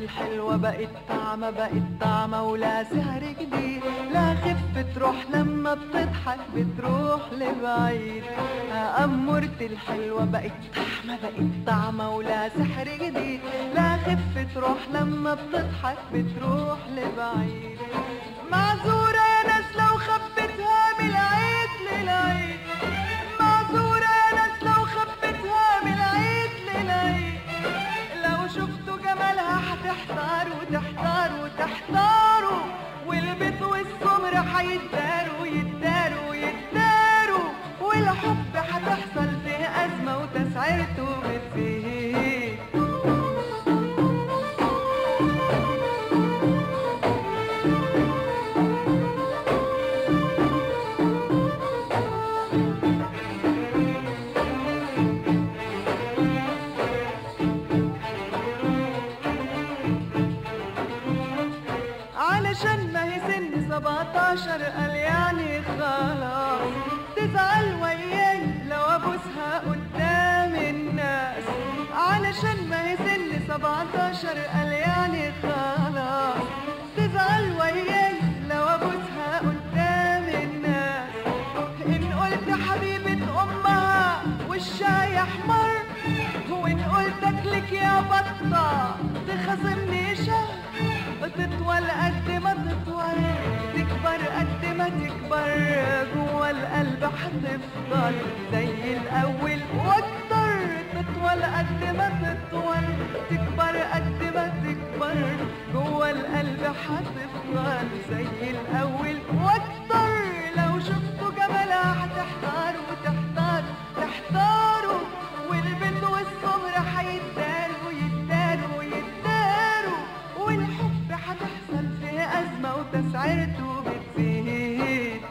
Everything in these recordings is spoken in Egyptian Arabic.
الحلوة بقت طعمة بقت طعمة ولا سهر جديد لا خفة تروح لما بتضحك بتروح لبعيد أمورتي الحلوة بقت طعمة بقت طعمة ولا سحر جديد لا خفة تروح لما بتضحك بتروح لبعيد معذورة يا ناس لو خفتها من العيد للعيد معذورة يا ناس لو خفتها من العيد للعيد لو شفتوا جمالها هتحتاروا تحتاروا تحتاروا والبيض والسمر هيتداروا يتداروا يتداروا والحب هتحصل فيه أزمة وتسعيرته بتزيد علشان ما هي سن 17 قال يعني خلاص تزعل وياي لو ابوسها قدام الناس علشان ما هي سن 17 قال يعني خلاص تزعل وياي لو ابوسها قدام الناس ان قلت حبيبة امها وشها يحمر وان قلت اكلك يا بطة تخاصمني شهر تطول قد ما تطول تكبر قد ما تكبر جوا القلب هتفضل زي الاول واكتر تطول قد ما تطول تكبر قد ما تكبر جوا القلب هتفضل زي الاول واكتر لو شفتوا جمالها هتحتاروا تحتاروا تحتاروا والبنت والصبر هيتداروا يتداروا يتداروا والحب هتحصل فيه أزمة وتسعيرته بتزيد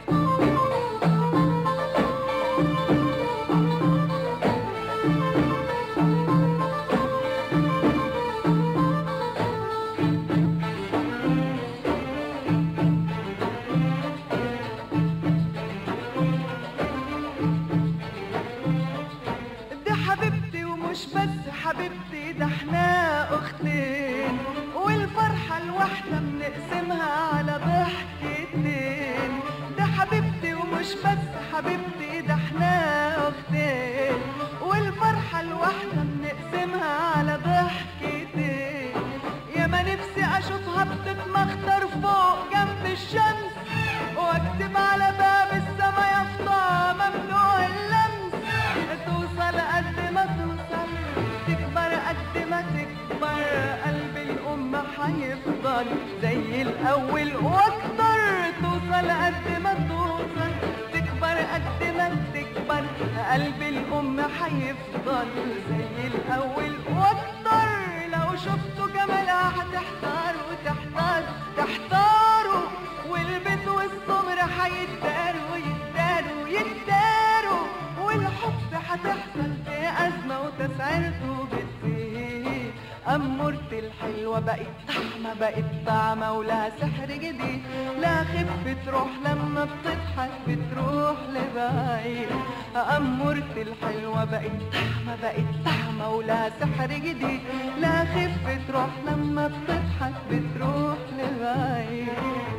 دي حبيبتي ومش بس حبيبتي ده احنا اختين والفرحة الواحدة بنقسمها على ضحكتين ده حبيبتي ومش بس حبيبتي ده احنا اختين والفرحة الواحدة بنقسمها على ضحكتين يا ما نفسي اشوفها بتتمخطر فوق جنب الشمس واكتب على باب السما يافطة ممنوع اللمس توصل قد ما توصل تكبر قد ما تكبر قلب الأم هيفضل زي الأول وأكتر توصل قد ما توصل تكبر قد ما تكبر قلب الأم هيفضل زي الأول وأكتر لو شفتوا جمالها هتحتاروا تحتاروا تحتاروا والبيت والصبر هيتداروا يتداروا يتداروا والحب هتحصل في أزمة وتسعيرته بتزيد أمورتي الحلوة بقت طعمة بقت طعمة ولها سحر جديد لا خفة تروح لما بتضحك بتروح لبعيد أمورتي الحلوة بقت طعمة بقت طعمة ولها سحر جديد لا خفة تروح لما بتضحك بتروح لبعيد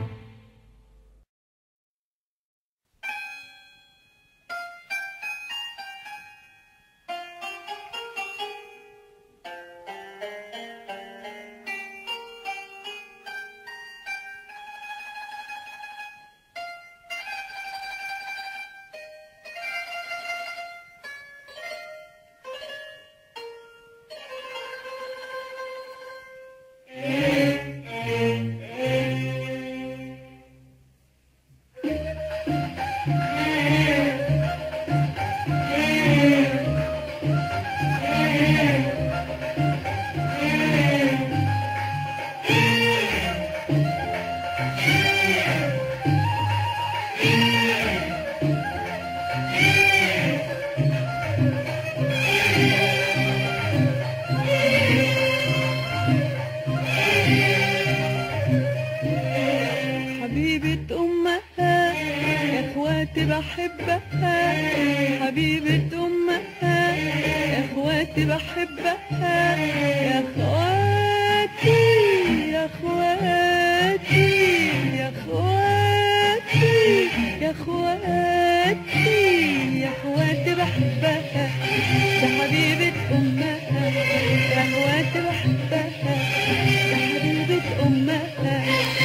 حبيبة أمها يا إخواتي بحبها حبيبة أمها يا إخواتي بحبها يا إخواتي يا اخواتي يا اخواتي بحبها يا حبيبة امها يا اخواتي بحبها يا حبيبة امها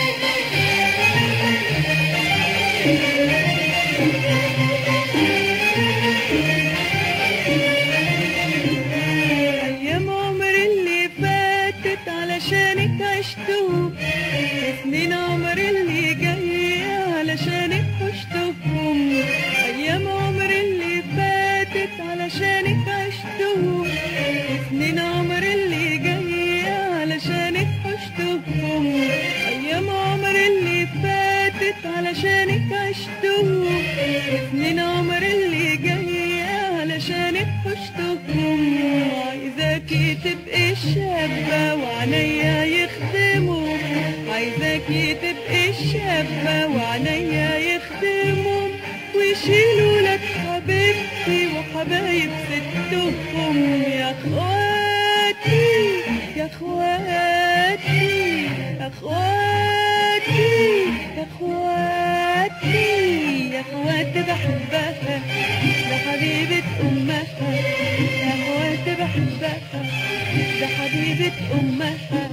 ايام عمري اللي فاتت علشانك عشتهم سنين عمري اللي جاية علشانك عشتهم ايام عمري اللي فاتت علشانك عشتهم سنين عمري اللي جاية علشانك عشتهم ايام عمري اللي فاتت علشانك عشتهم سنين عمري اللي جاية علشانك عشتهم عايزاكي تبقي شابة وعنيا يخدموا عايزاكي تبقي شابة وعنيا يخدموا ويشيلوا لك حبيبتي وحبايب ستهم يا اخواتي يا اخواتي يا اخواتي يا اخواتي يا اخواتي بحبها ده حبيبة امها يا اخواتي بحبها ده حبيبة امها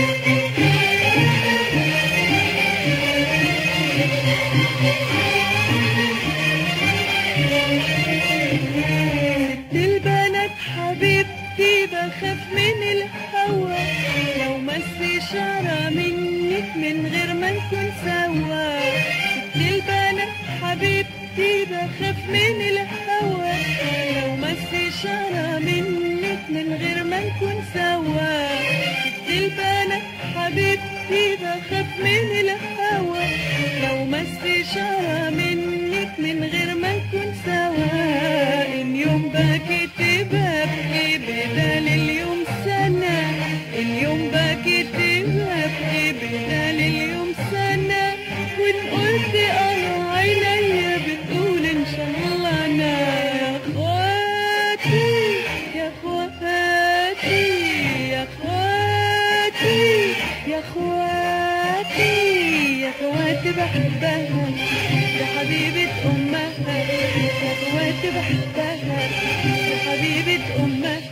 ست البنات حبيبتي بخاف من الهوى لو مس شعرة منك من غير ما نكون سوا ست البنات حبيبتي بخاف من الهوى لو مس شعرة منك من غير ما نكون سوا ست البنات حبيبتي بخاف من الهوى لو مس شعرة منك من غير ما نكون سوا إن يوم بكيت ببكي بدل اليوم سنة اليوم بكيت ببكي بدل اليوم سنة وإن قلت أنا عينيا بتقول إن شاء الله أنا يا أخواتي يا أخواتي يا أخواتي يا أخواتي يا أخواتي بحبها يا حبيبة أمها يا أخواتي بحبها يا حبيبة أمها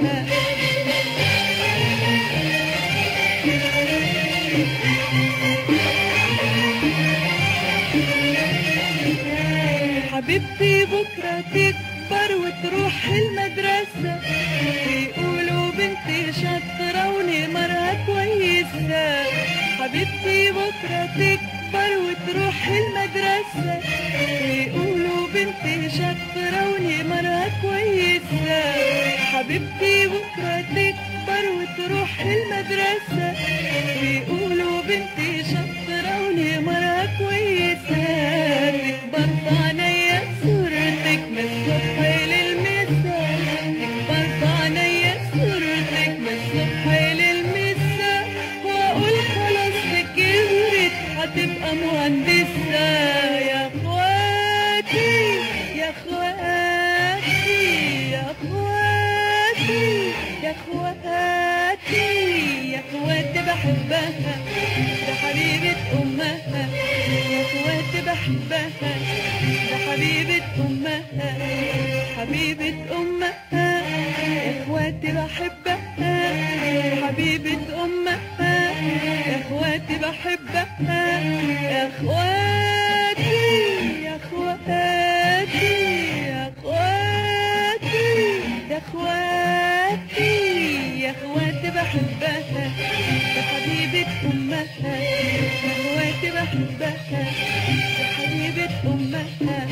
حبيبتي بكرة تكبر وتروح المدرسة بيقولوا بنتي شاطرة ونمرها كويسة حبيبتي بكرة تكبر وتروح المدرسة بيقولوا بنتي شاطرة ونمرها كويسة حبيبتي بكرة تكبر وتروح المدرسة بيقولوا بنتي شاطرة ونمرها كويسة تكبر في عينيا صورتك من الصبح للمساء تكبر في عينيا صورتك من الصبح للمساء واقول خلاص دي كبرت هتبقى مهندسة يا اخواتي يا اخواتي يا اخواتي يا اخواتي يا اخواتي بحبها ده حبيبة امها يا اخواتي بحبها ده حبيبة امها حبيبة امها يا اخواتي بحبها حبيبة امها يا اخواتي بحبها يا اخواتي يا اخواتي يا اخواتي يا اخواتي يا اخواتي بحبها يا حبيبة امها يا اخواتي بحبها يا حبيبة امها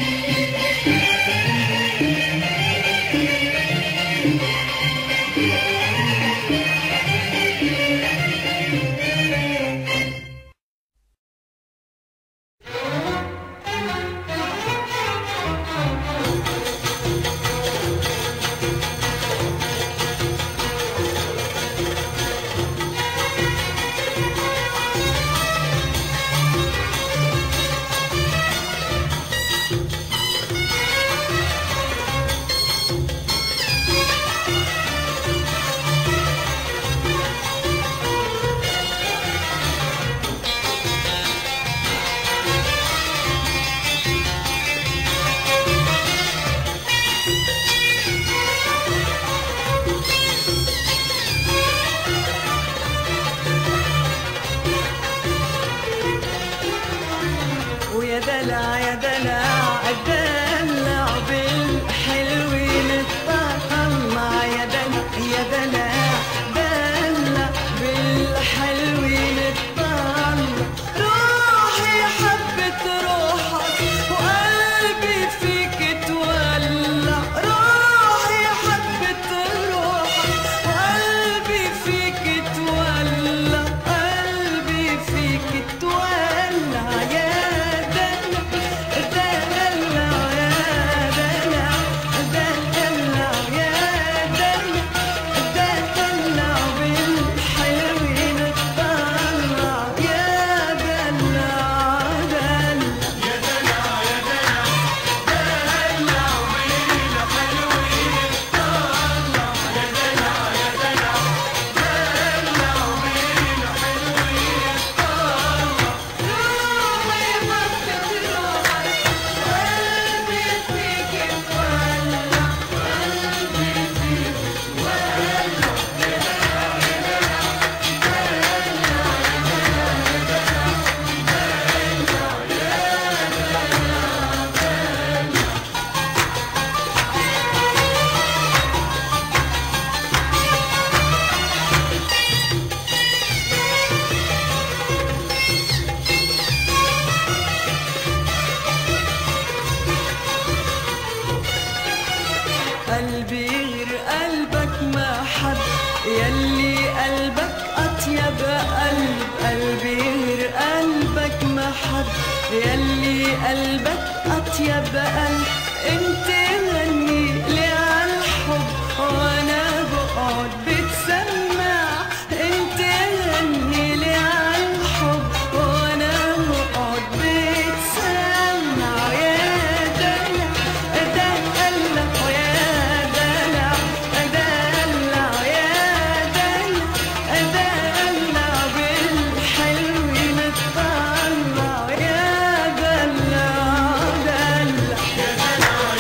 قلبي غير قلبك ما حب يلي قلبك أطيب قلب قلبي غير قلبك ما حب يلي قلبك أطيب قلب انت غني لي عالحب وانا بقعد بتسمع انت غني لي عالحب وانا بقعد بتسمع يا دلع دلع ويا دلع دلع يا دلع دلع بالحلو نتطلع يا دلع دلع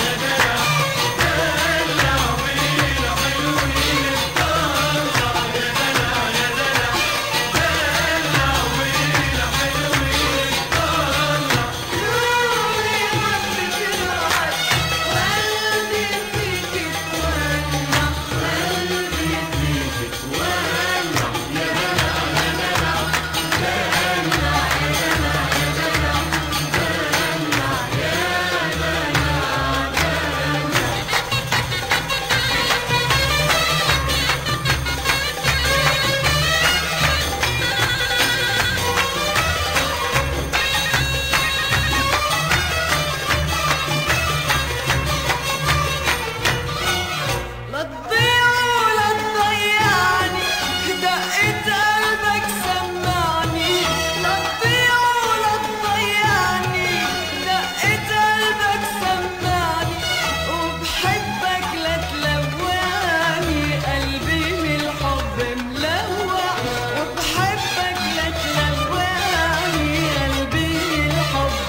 لا تضيع ولا تضيعني دقة قلبك سمعني لا تضيع ولا تضيعني دقة قلبك سمعني وبحبك لا تلوعني قلبي من الحب ملوع وبحبك لا تلوعني قلبي من الحب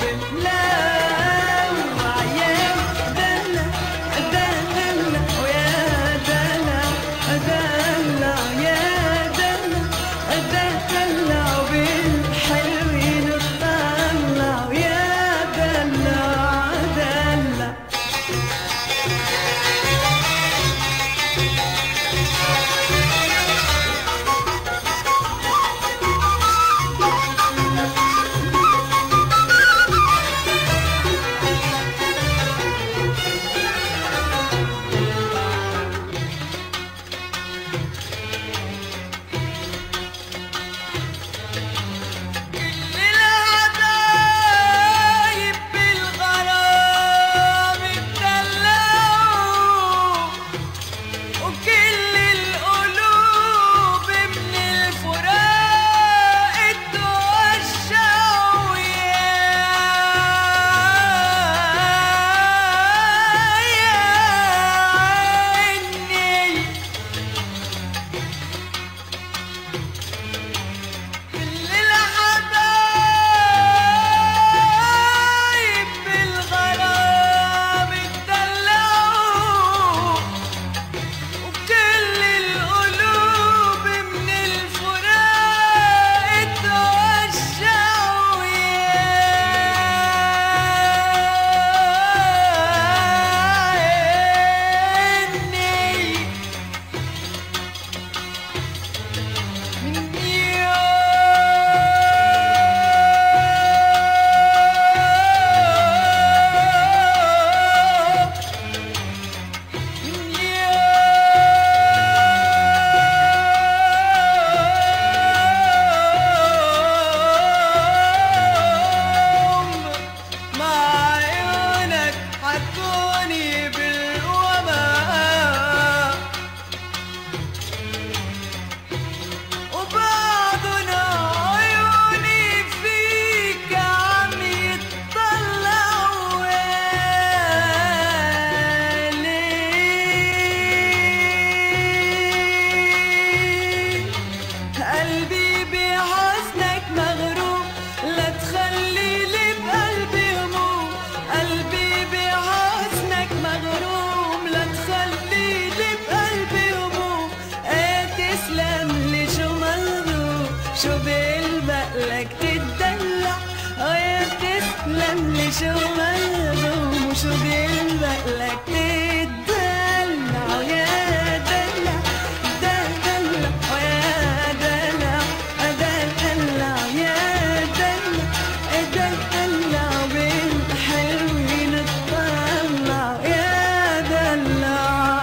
ملوع يا دلع دلع ويا دلع دلع يا دلع دلع بالحلوين نطلع يا دلع دلع للعدايب بالغرام اتدلعوا وكل القلوب من الفراق اتوشعوا يا عيني كل الحبايب بالغرام اتدلعوا وكل القلوب من الفراق اتوشعوا يا عيني من يوم من يوم مع عيونك حطوني بالوماء وبعضنا عيوني فيك عم يتطلعوا ليه قلبي بحسنك مغروم لا تخلي لي بقلبي هموم قلبي بحسنك مغروم لا تخلي لي بقلبي هموم ايه تسلم لي شو مغروم شو بيلبق تدلع ايه تسلم لي شو مغروم وشو بيلبق لك تدلع يا دلع دلع ويا دلع دلع يا دلع دلع بالحلوين الطلع يا دلع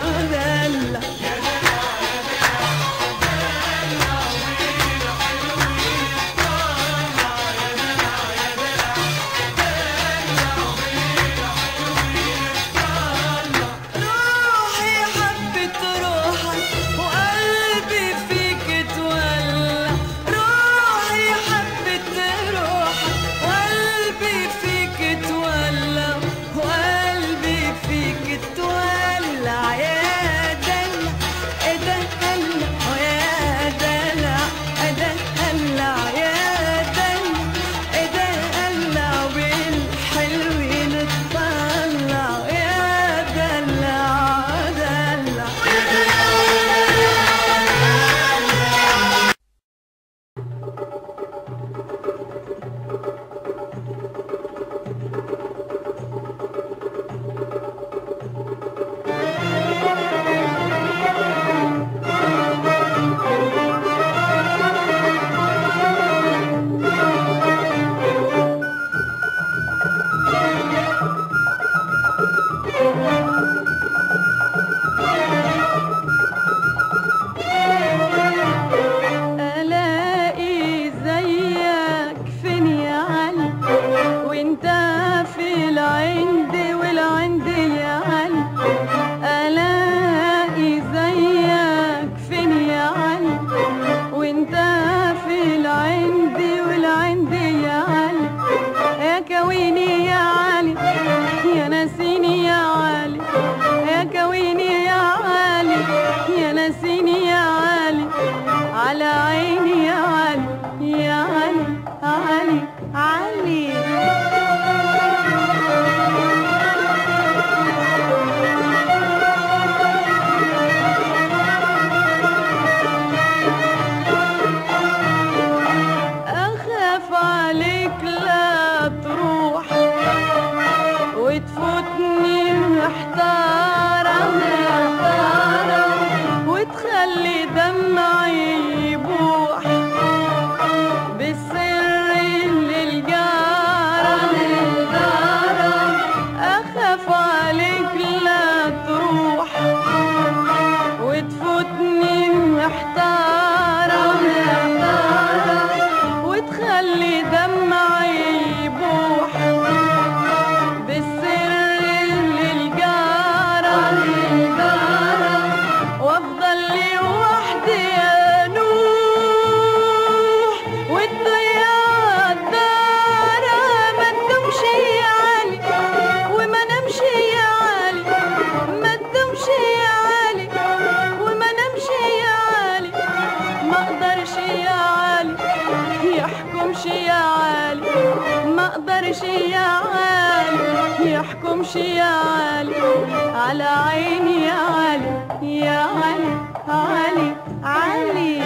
تمشي يا علي على عيني يا علي يا علي علي علي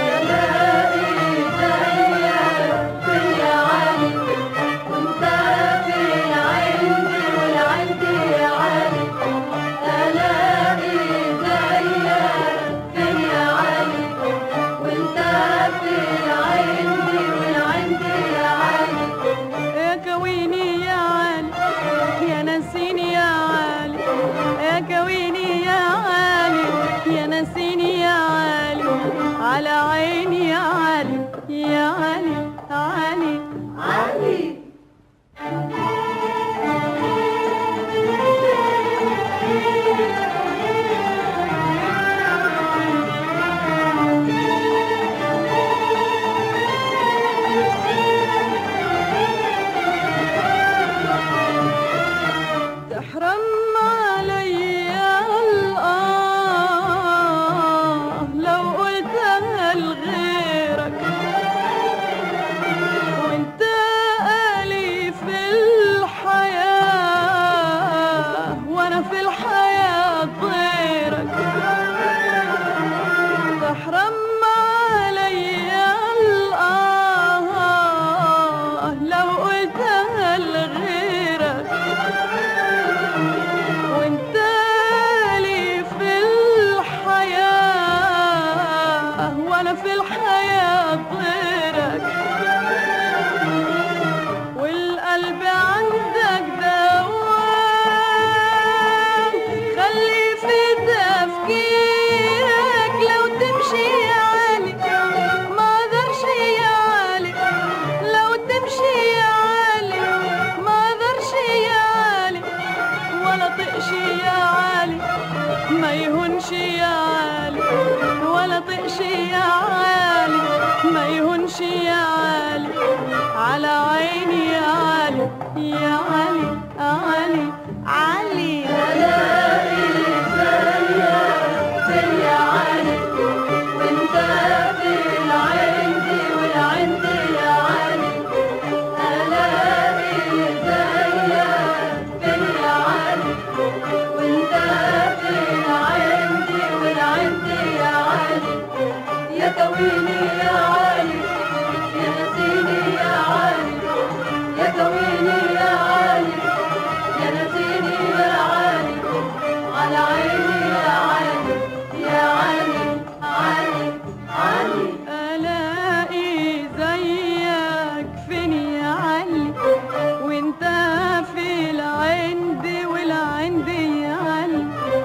يا كويني يا علي يا نسيني يا علي يا كويني يا علي يا نسيني يا علي على عيني يا علي يا علي علي علي تحرم علي الآه لو قلتها لغيرك وانت قالي في الحياة وانا في الحياة غيرك تحرم علي الآه لو قلتها لغيرك وانت لي في الحياة وانا في الحياة غيرك والقلب عندك دوام خلي في تفكيرك لو تمشي يا علي ما اقدرش يا علي لو تمشي يا علي ما اقدرش يا علي ولا طقشي يا علي ما يهونش يا علي ولا طقشي يا علي ما يهونش يا علي على عيني يا علي يا علي علي علي يا كويني يا علي يا نسيني يا علي يا كويني يا علي يا نسيني يا علي على عيني يا علي يا علي علي علي الاقي زيك فين يا علي وانت في العند والعند يا علي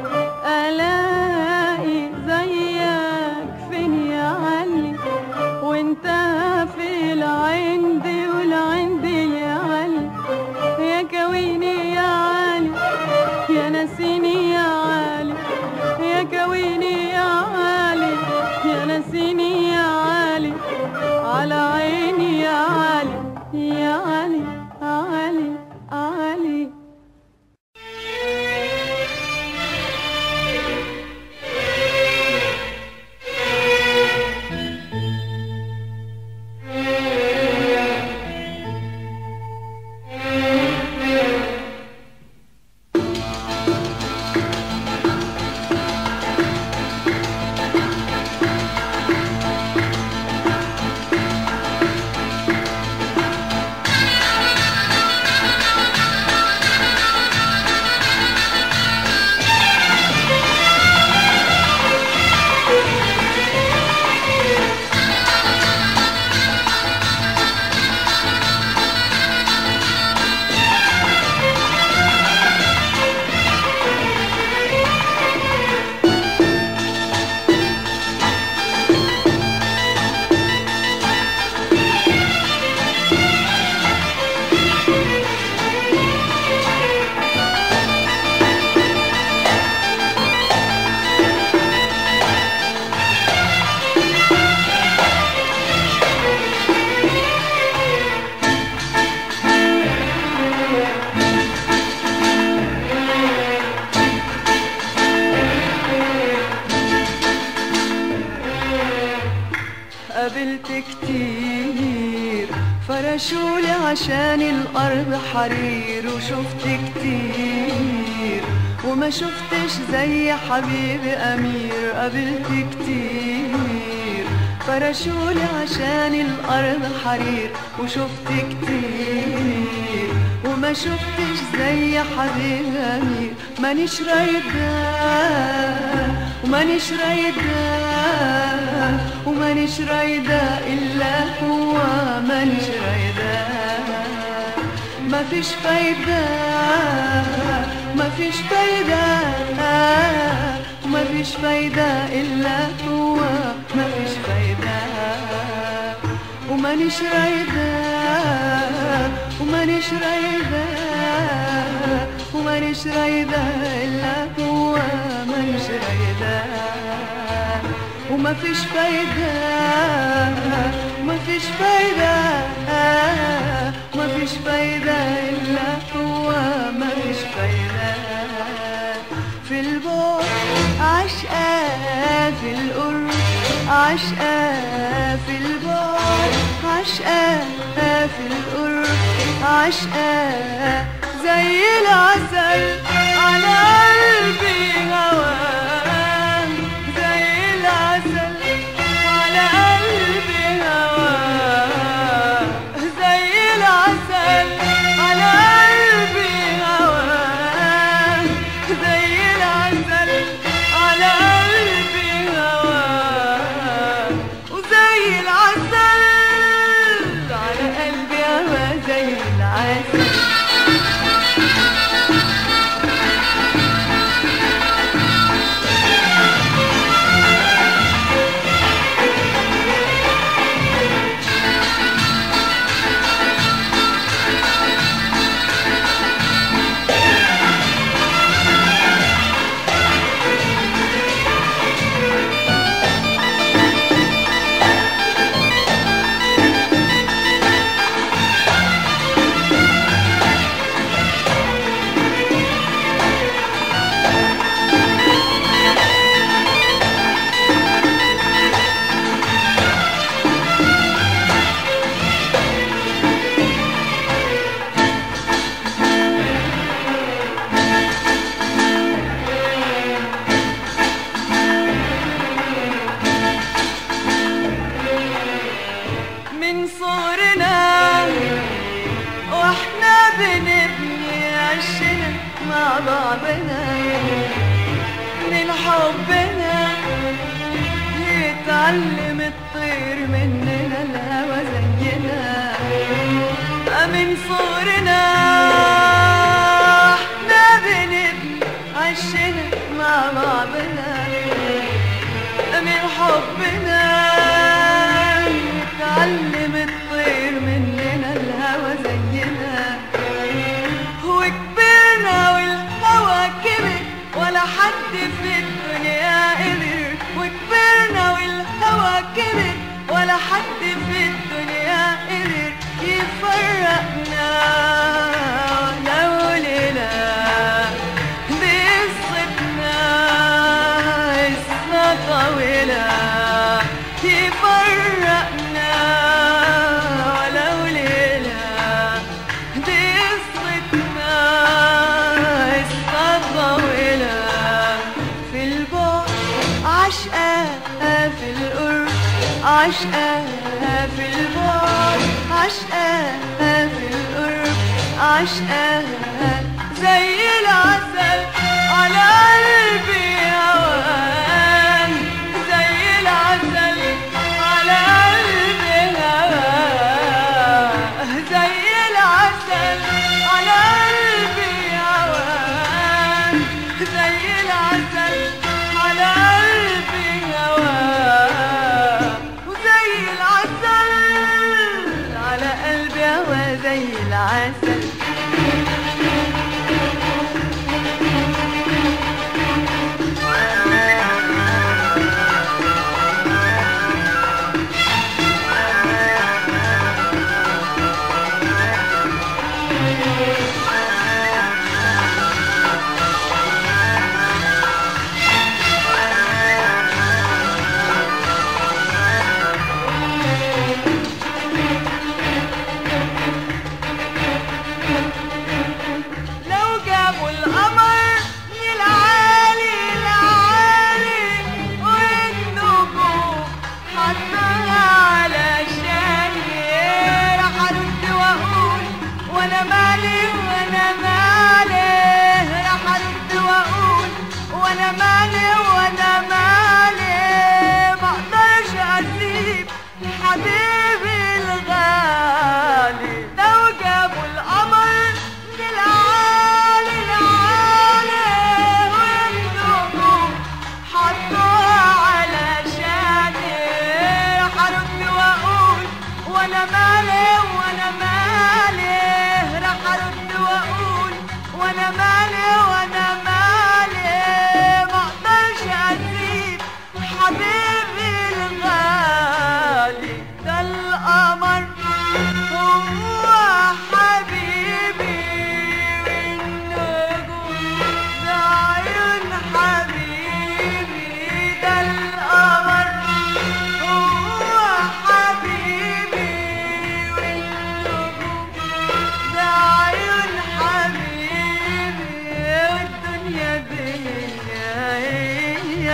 الاقي زيك فين يا علي وانت في العند والعند يا علي يا كويني يا علي يا نسيني يا علي يا كويني يا علي يا نسيني يا علي على عيني يا علي يا علي علي علي قابلت كتير فرشولي عشان الأرض حرير وشفت كتير وما شفتش زي حبيبي أمير قابلت كتير فرشولي عشان الأرض حرير وشفت كتير وما شفتش زي حبيبي أمير مانيش رايدة ومانيش رايدة ومانيش رايدة إلا هو مانيش رايدة مفيش فايدة مفيش فايدة مفيش فايدة إلا هو مفيش فايدة ومانيش رايدة ومانيش رايدة ومانيش رايدة إلا هو مانيش رايدة ومفيش فايدة مفيش فايدة مفيش فايدة إلا هو مفيش فايدة في البعد عشقة في القرب عشقة في البعد عشقة في القرب عشقة زي العسل على قلبي هواه زي العسل على قلبي هواه زي العسل على قلبي هواه زي العسل على قلبي هواه وزي العسل على قلبي هواه زي العسل من صغرنا واحنا بنبني عشنا مع بعضنا من حبنا يتعلم الطير مننا الهوى زينا من صغرنا احنا بنبني عشنا مع بعضنا من حبنا يتعلم الطير مننا الهوى زينا وكبرنا والهوى كبر ولا حد في الدنيا قدر وكبرنا والهوى كبر ولا حد في الدنيا قدر يفرقنا لو ليلة بقصتنا قصة طويلة يفرقنا ولو ليلة بقصتنا قصة طويلة في البعد عشقة في القرب عشقة في البعد عشقة في القرب عشقة زي العسل على قلبي هوان زي العسل على قلبي هوان زي العسل على قلبي هوان زي العسل على قلبي هوان وزي العسل على قلبي هوا زي العسل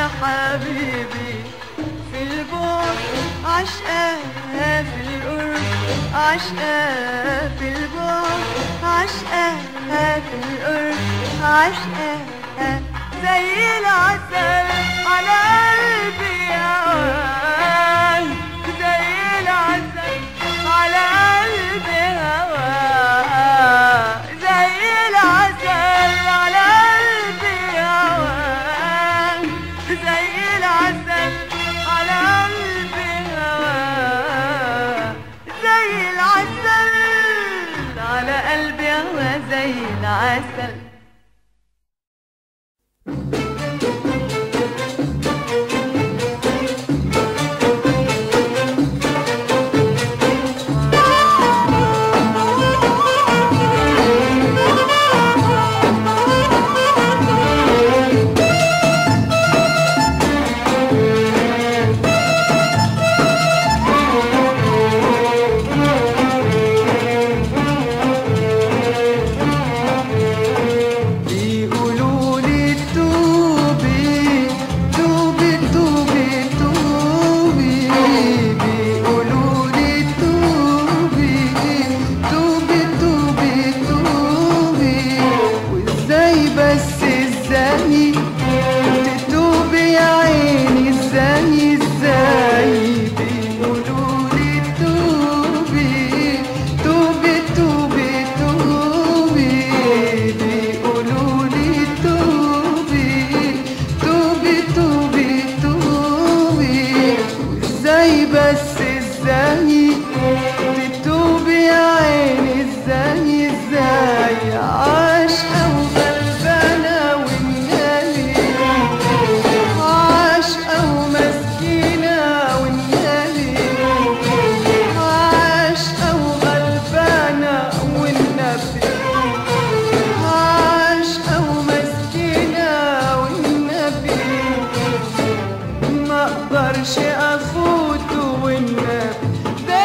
حبيبي في البعد عشقها في القرب عشقها في البعد عشقها في القرب عشقها زي العسل على قلبي هواي زي العسل على قلبي هواي زي العسل على قلبي هواي زي العسل على قلبي هواي زي العسل على قلبي هواي زي العسل بيقولوا لي توبي توبي توبي توبي بيقولوا لي توبي توبي توبي توبي وازاي بس ازاي تتوبي يا عيني ازاي ازاي بيقولوا لي توبي توبي توبي توبي بيقولوا لي توبي توبي توبي توبي وازاي بس ازاي تتوبي يا عيني ازاي ازاي عاشقة وغلبانة والنبي عاشقة ومسكينة والنبي عاشقة وغلبانة والنبي عاشقة ومسكينة والنبي ما اقدرش افوت والنبي ده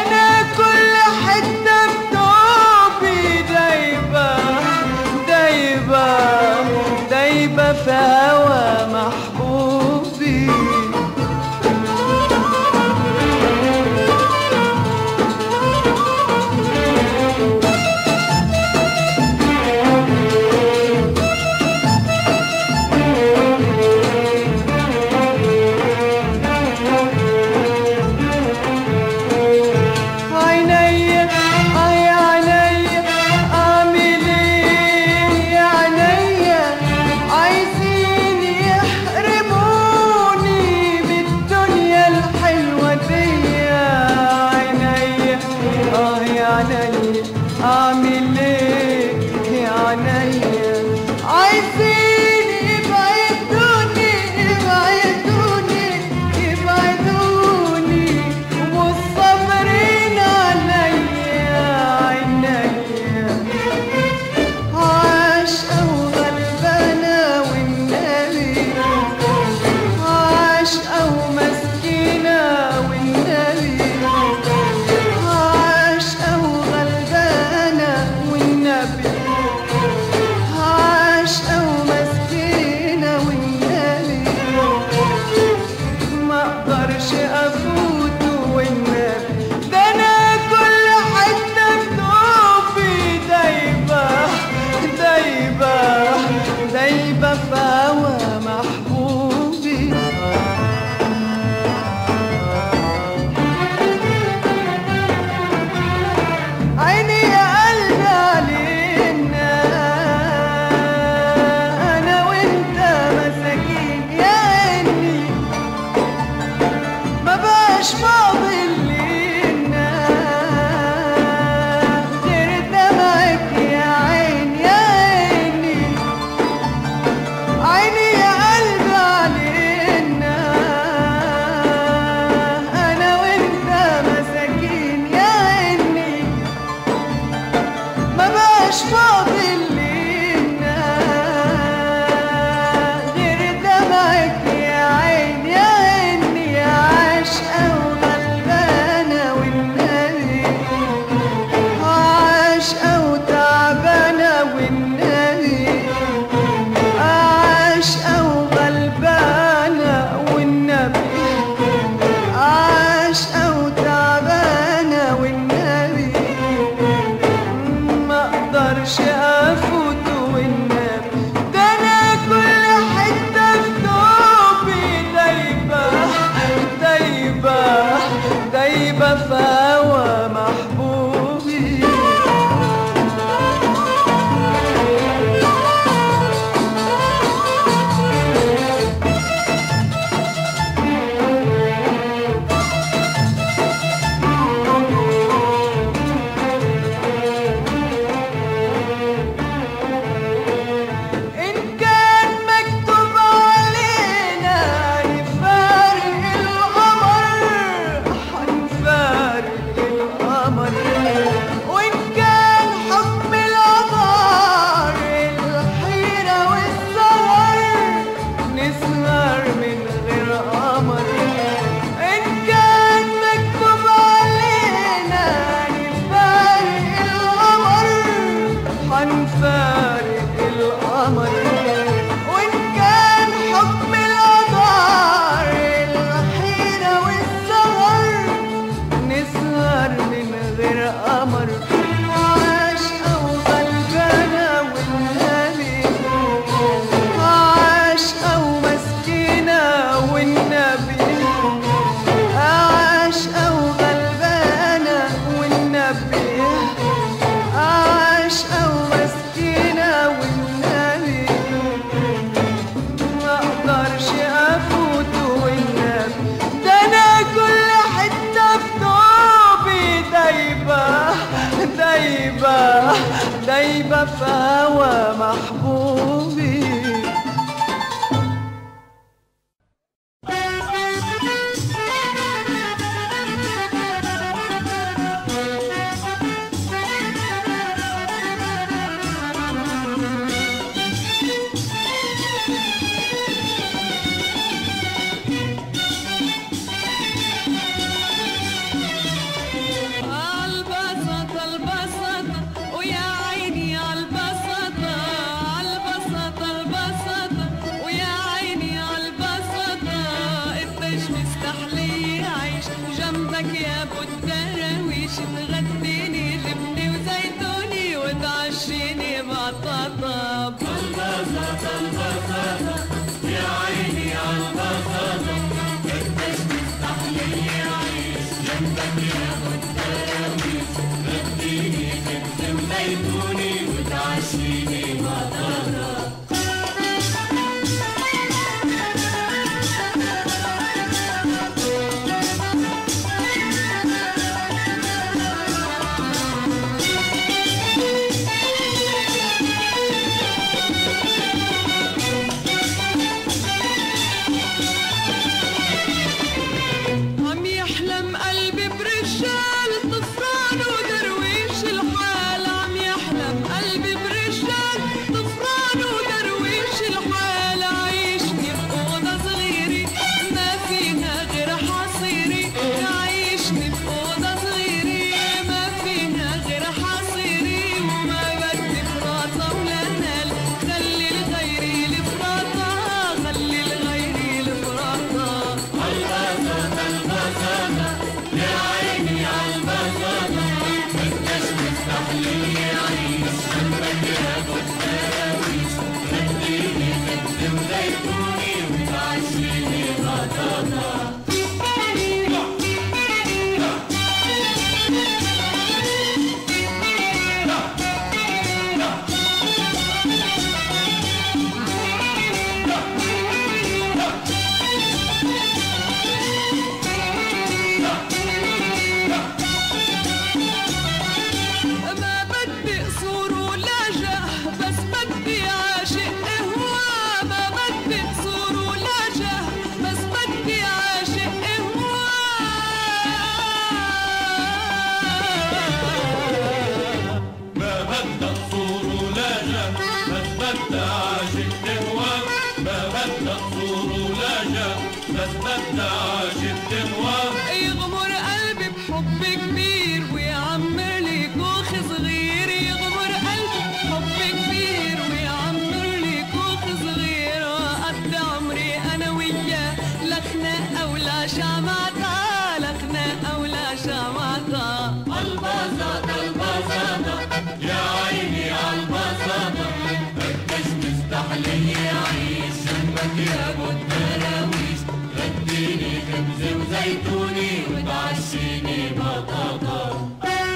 والنبي عاشقة وغلبانة والنبي عاشقة ومسكينة والنبي ما اقدرش افوت والنبي ده انا كل حتة في ثوبي دايبة دايبة دايبة في هوا محبوبي عالبسطة البسطة ويا عيني عالبسطة عالبسطة البسطة ويا عيني عالبسطة قديش مستحلي عيش جنبك يا ابو الدراويش تغديني جبني وزيتوني وتعشيني بطاطا عم يحلم قلبي برجال طفران ودرويش الحال عم يحلم قلبي برجال طفران ودرويش الحال عايشني بأوضة صغيرة ما فيها غير حصيري عايشني بأوضة صغيرة ما فيها غير حصيري وما بدي فراطة ولا نال خلي لغيري الفراطة خلي لغيري الفراطة ما بدي قصور ولا جاه بس بدي عاشق هوا ما بدي قصور ولا جاه بس بدي عاشق هوا ما بدك صور ولا جاه بس بدك عاشق تهوى ما بدك صور ولا جاه بس بدك عاشق تهوى يغمر قلبي بحب كبير ويعمر لي كوخ صغير يغمر قلبي بحب كبير ويعمر لي كوخ صغير وقد عمري انا وياه لا خناقه ولا شمعة لا خناقه ولا شمعة البساطة البساطة يا عيني عالبساطة قديش مستحلي يعيش جنبك يا ابو الدراويش غديني خبز وزيتوني وتعشيني بطاطا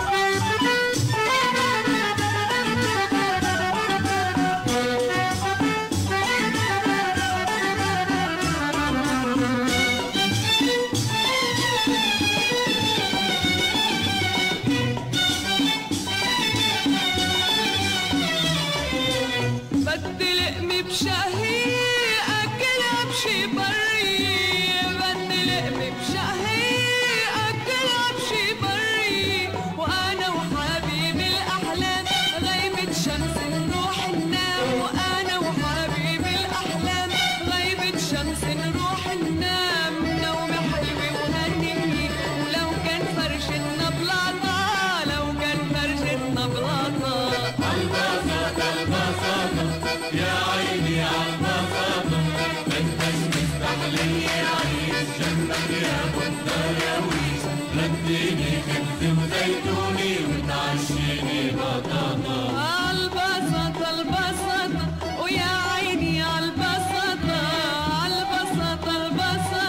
بدي لقمة بشهي أكلها بشي بري بدي لقمة بشهي أكلها بشي بري وأنا وحبيبي الأحلام غيبة شمس نروح ننام وأنا وحبيبي الأحلام غيبة شمس نروح ننام نوم حلوة وهنيني ولو كان فرشتنا بلاطة لو كان فرشتنا بلاطة البساطة البساطة يا عيني عالبساطة قديش مستحلي يعيش جنبك يا ابو الدراويش غديني خبز وزيتوني وتعشيني بطاطا البسطة البسطة ويا عيني عالبسطة عالبسطة البسطة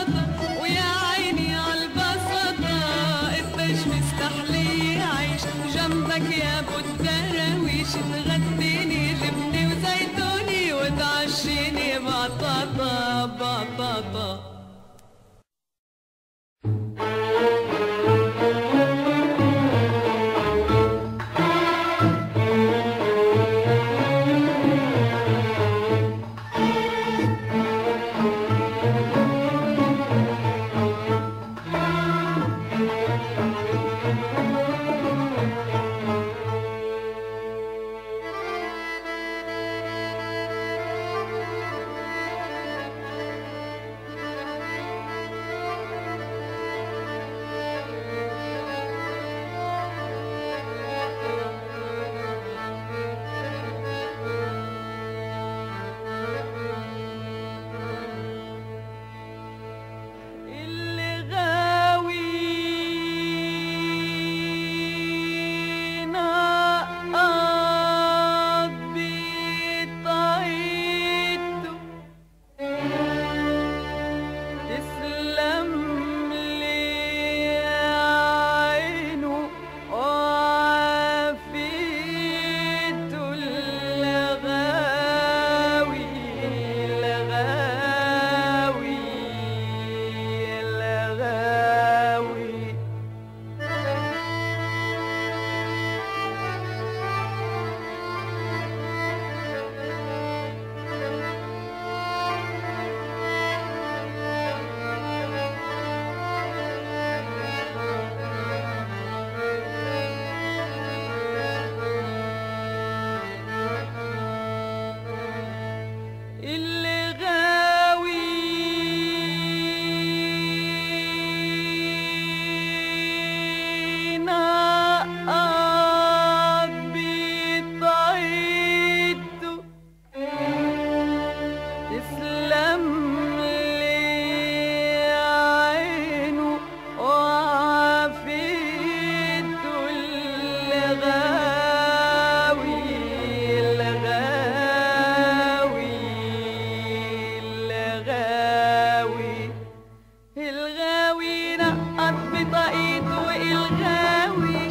الغاوي نقط بطاقيته الغاوي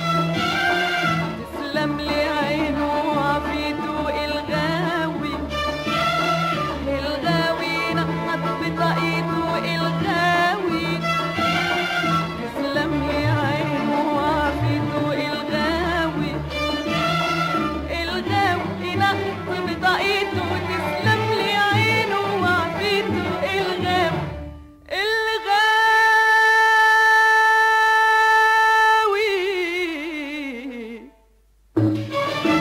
تسلم لي عينه وعافيته الغاوي الغاوي نقط بطاقيته الغاوي تسلم لي عينه وعافيته الغاوي الغاوي نقط بطاقيته تسلم لي عينه وعافيته الغاوي الغاوي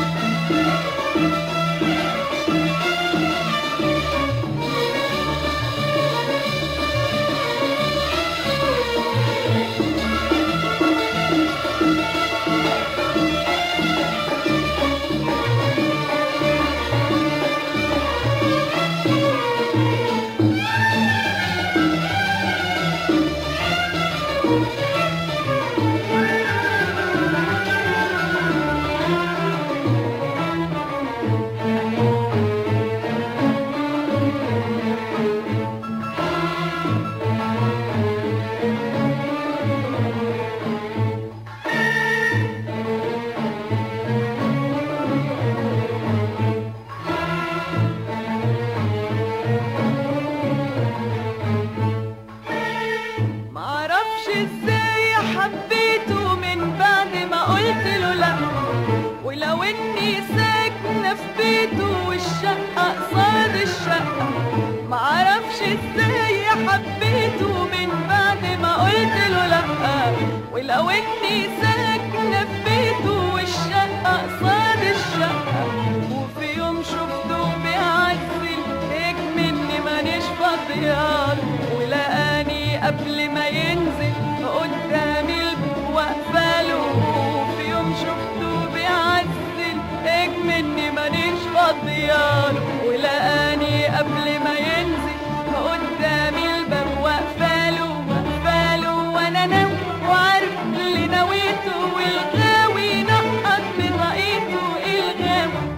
معرفش ازاي حبيته من بعد ما قلت له لا ولو اني ساكنة في بيته والشقة قصاد الشقة معرفش ازاي حبيته من بعد ما قلت له لا ولو اني ساكنة في بيته والشقة قصاد الشقة وفي يوم شفته بيعزل هيك مني مانيش فاضيال ولقاني قبل ما ينزل قدام الباب واقفاله وفي يوم شفته بيعزل هيك مني مانيش فاضيال ولقاني قبل ما ينزل قدام الباب واقفاله واقفاله وانا ناوي وعارف اللي نويته والغاوي نقط بطاقيته الغاوي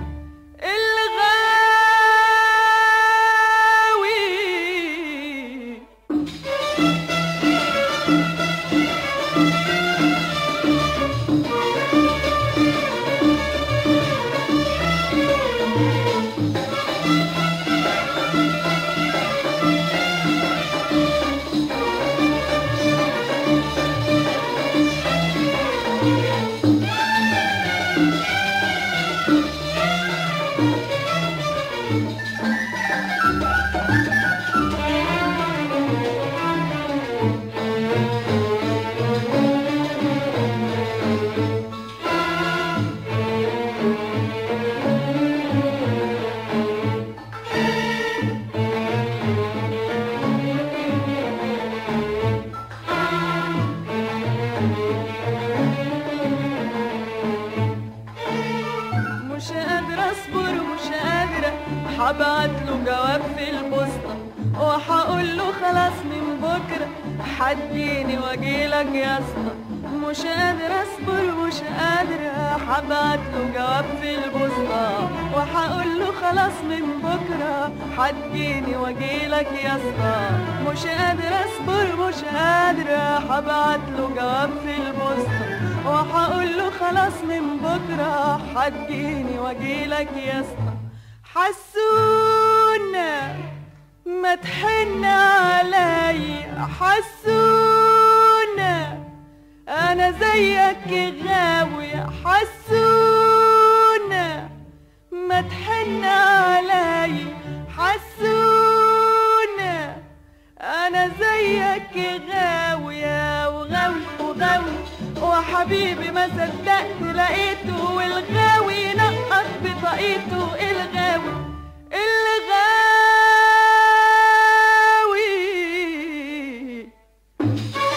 الغاوي مش قادرة اصبر ومش قادرة هبعت له جواب في البوسطة وهقول له خلاص من بكرة هتجيني واجيلك يا اسطى مش قادرة اصبر ومش قادرة هبعت له جواب في البوسطة وهقول له خلاص من بكرة هتجيني واجيلك يا اسطى مش قادرة اصبر مش قادرة هبعت له جواب في البوسطة وهقول له خلاص من بكرة هتجيني واجيلك يا اسطى حسونا ما تحن عليا حسونا انا زيك غاوي حسونا ما تحن عليا حسونا انا زيك غاوية وغاوي وغاوي وحبيبي ما صدقت لقيته والغاوي نقط بطاقيته الغاوي الغاوي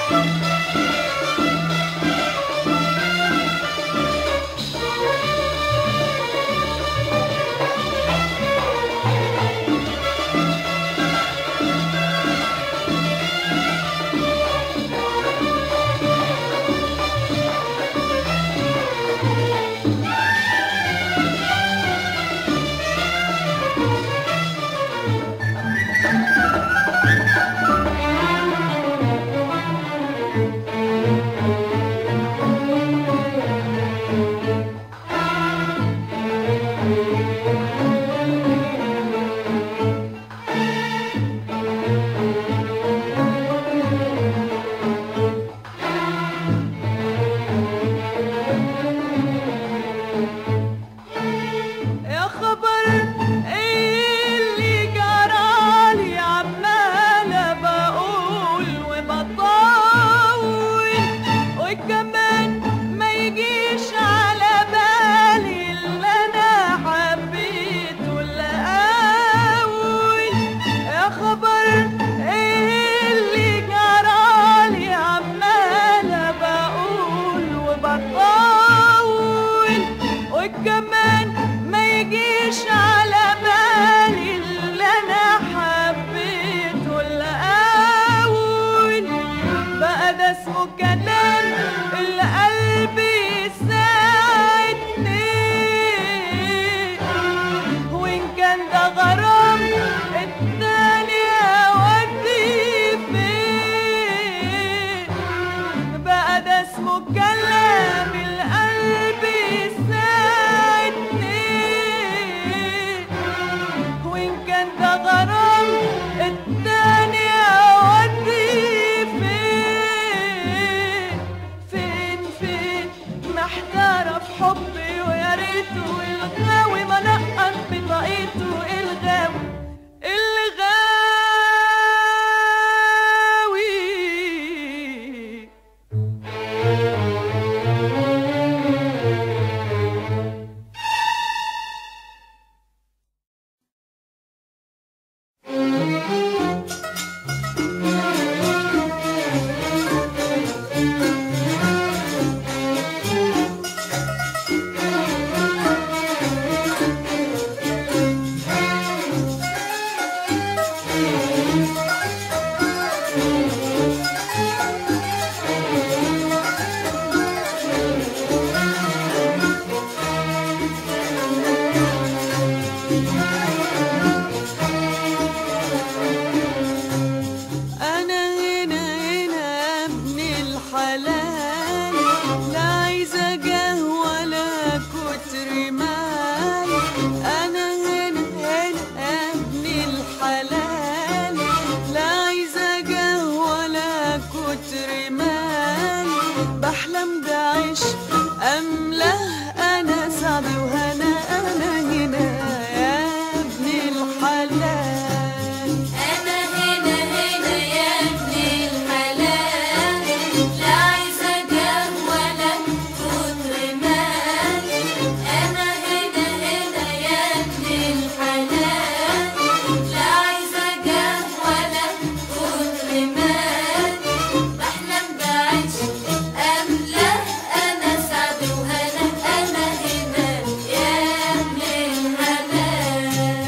الحنان بحلم بعيش أملاه أنا سعد وهنا أنا هنا يا ابن الحنان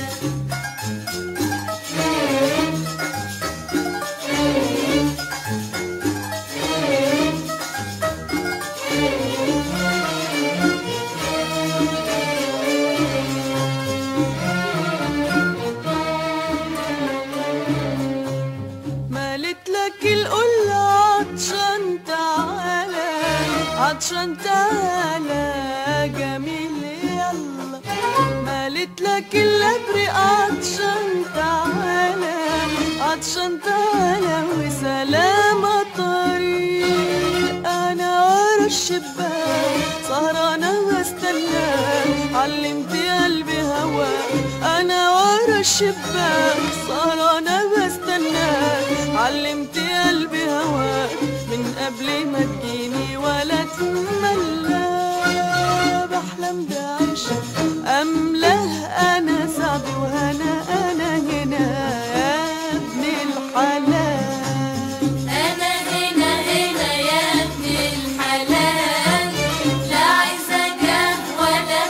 مالت لك القلة عطشان تعالى عطشان تعالى جميل يلا مالت لك الابرق عطشان تعالى عطشان تعالى وسلام الطريق انا ورا الشباك سهرانة واستنى علمت قلبي هواك انا ورا الشباك سهرانة واستنى علمت قلبي هواك من قبل ما تجيني ولا تملى بحلم بعيش املاه انا سعد وهنا انا هنا يا ابن الحلال أنا هنا هنا يا ابن الحلال لا عايزة جاه ولا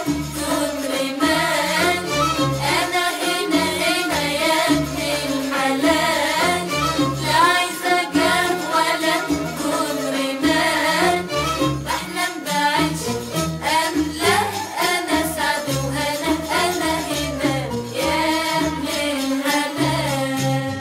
رمان أنا هنا هنا يا ابن الحلال لا عايزة جاه ولا رمان بحلم بعيش أملاه أنا سعد وهنا أنا هنا يا ابن الحلال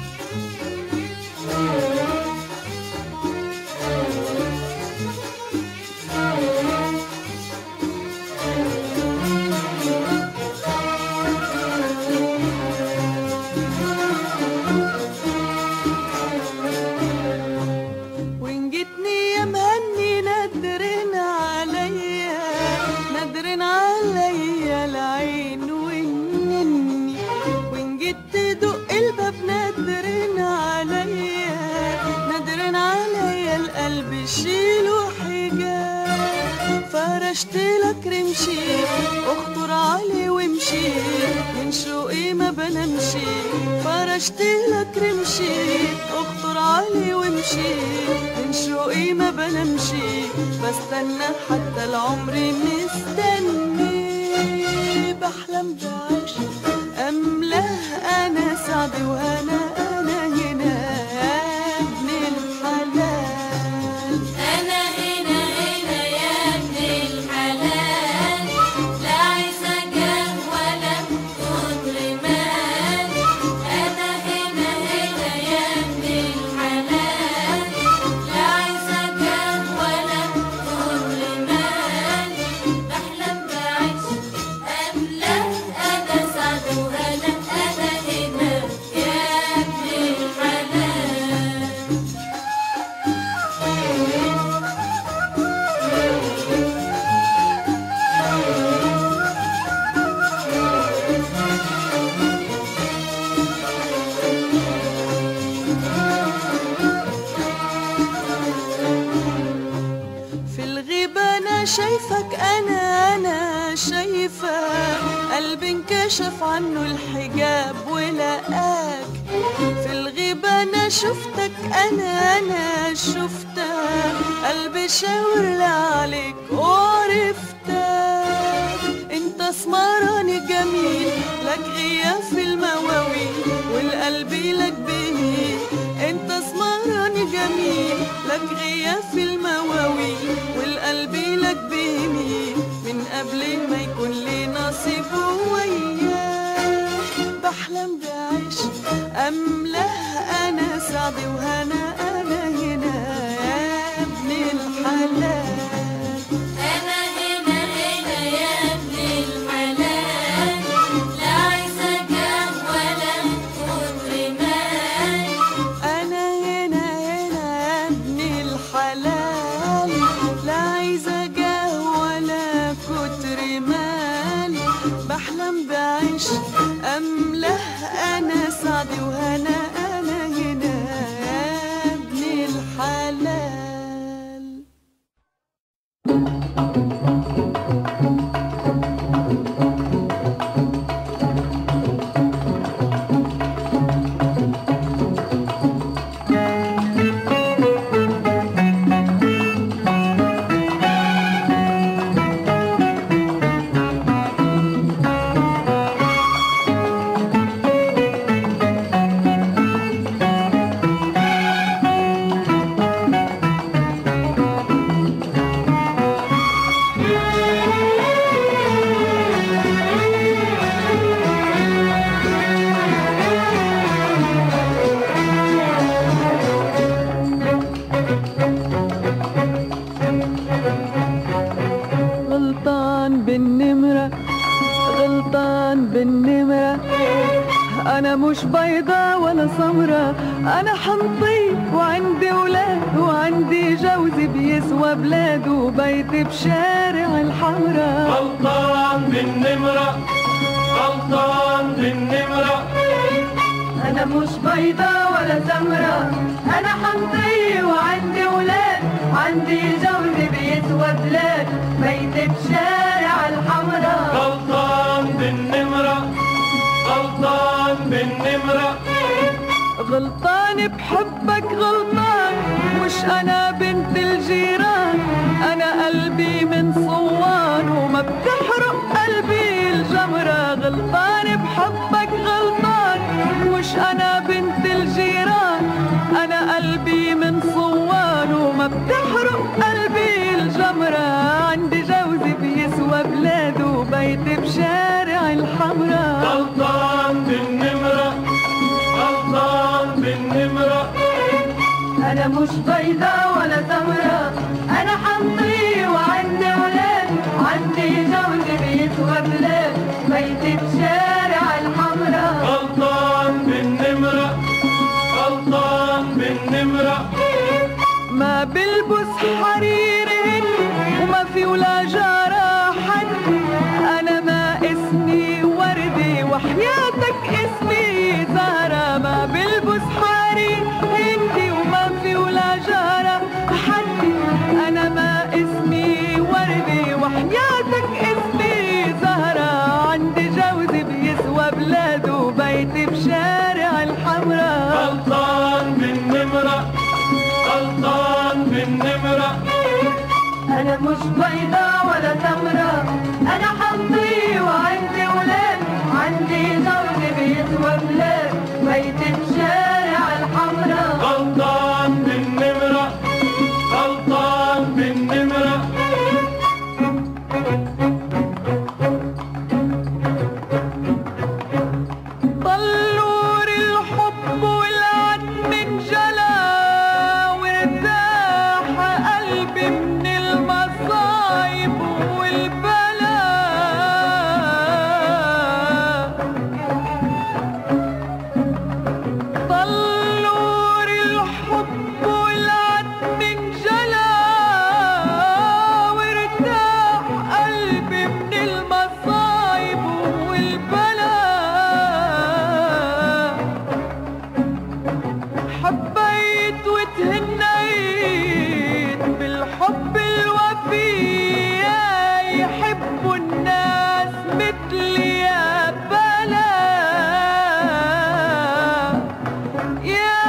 وإن جيتني يا مهني ندرن عليا ندرن عليا العين والنني وإن جيت تدق الباب ندرن عليا ندرن عليا القلب شيله حجاب فرشت لك رمشي اخطر علي وامشي من شوقي ما بنمشي فرشت لك رمشي اخطر علي وامشي من شوقي ما بنمشي بستنى حتى العمر مستني بحلم بعيش املاه انا سعد وانا انا هنا يا ابن الحلال أنا هنا هنا يا ابن الحلال لا عايزة جاه ولا رمان أنا هنا هنا يا ابن الحلال لا عايزة جاه ولا رمان بحلم بعيش أملاه أنا سعد وهنا أنا هنا يا ابن الحلال في الغيبة أنا شايفك أنا أنا شايفة قلبي انكشف عنه الحجاب ولقاك في الغيبة أنا شفتك أنا أنا شفتك قلبي شاور لي عليك وعرفتك انت اسمراني جميل لك غياب في المواويل والقلب لك بهيل انت اسمراني جميل لك غياب في المواويل والقلب لك بهيل من قبل ما يكون لي نصيب وياك بحلم بعيش املاه انا سعد وهنا انا هنا يا ابن الحلال أنا هنا هنا يا ابن الحلال لا عايزة جاه ولا رمان أنا هنا هنا يا ابن الحلال لا عايزة جاه ولا كتر مال بحلم بعيش أملاه أنا سعد وهنا أنا هنا يا ابن مش بيضة ولا سمرة أنا حنطي وعندي ولاد وعندي جوزي بيسوى بلاد وبيتي بشارع الحمرا غلطان بالنمرة غلطان بالنمرة أنا مش بيضة ولا سمرة أنا حنطي وعندي ولاد عندي جوزي بيسوى بلاد بيتي بشارع الحمرا غلطان بالنمرة غلطان بالنمرة غلطان بحبك غلطان مش انا بنت الجيران انا قلبي من صوان وما بتحرق قلبي الجمرة غلطان بحبك غلطان مش انا بنت الجيران انا قلبي من صوان وما بتحرق قلبي الجمرة عندي جوزي بيسوى بلاد وبيتي بشارع الحمرا غلطان بالنمرة غلطان بالنمرة أنا مش بيضة ولا سمرة أنا حنطي وعندي ولاد عندي جوزي بيسوى بلاد بيتي بشارع الحمرا غلطان بالنمرة غلطان بالنمرة ما بلبس حريرهن وما في ولا جارة حد أنا ما اسمي وردي وحياتك اسمي زهرة ما بلبس حرير هندي وما في ولا جارة حد أنا ما اسمي وردي وحياتك اسمي زهرة عندي جوزي بيسوى بلاد وبيتي بشارع الحمرا غلطان بالنمرة غلطان بالنمرة أنا مش بيضة ولا سمرة أنا حمضي وعندي ولاد عندي زوجي بيسوى بلاد بيتي بشارع الحمرا غلطان بالنمرة غلطان بالنمرة طلور الحب والعدم انجلى وارتاح قلبي من المصايب والبلاء طلور الحب والعدم انجلى وارتاح قلبي من المصايب والبلاء حبيت وتهنيت بالحب الوفي يحبوا الناس مثلي يا بلا يا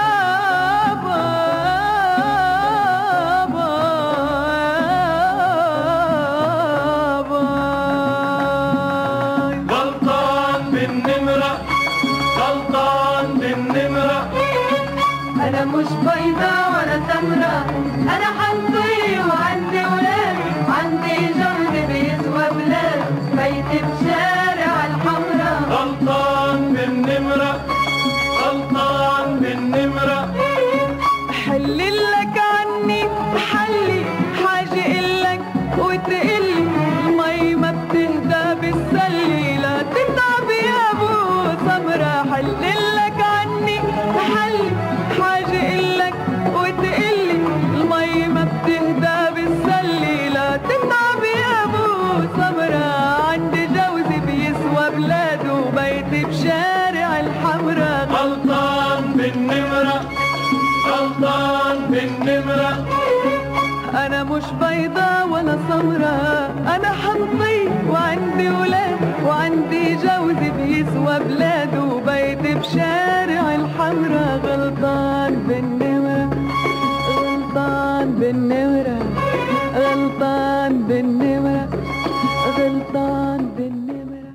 بابا غلطان بالنمرة غلطان بالنمرة أنا مش بيضة ولا سمرة أنا حنطي وعندي ولاد عندي جوز بيسوى بلاد بيتي بشارع الحمرا غلطان بالنمرة غلطان بالنمرة حلل لك عني حلي حاجة إلك وتقلي المي ما بتهدى بالسلي لا تتعب يا أبو سمرة حلل لك عني حلي حاجة إلك وتقلي المي ما بتهدى بالسلي لا تتعب يا أبو سمرة عندي جوزي بيسوى بلاد وبيتي بشارع الحمرا غلطان بالنمرة غلطان بالنمرة أنا مش بيضة ولا سمرة أنا حنطي وعندي ولاد وعندي جوزي بيسوى بلاد وبيتي بشارع الحمرا غلطان بالنمرة غلطان بالنمرة غلطان بالنمرة غلطان بالنمرة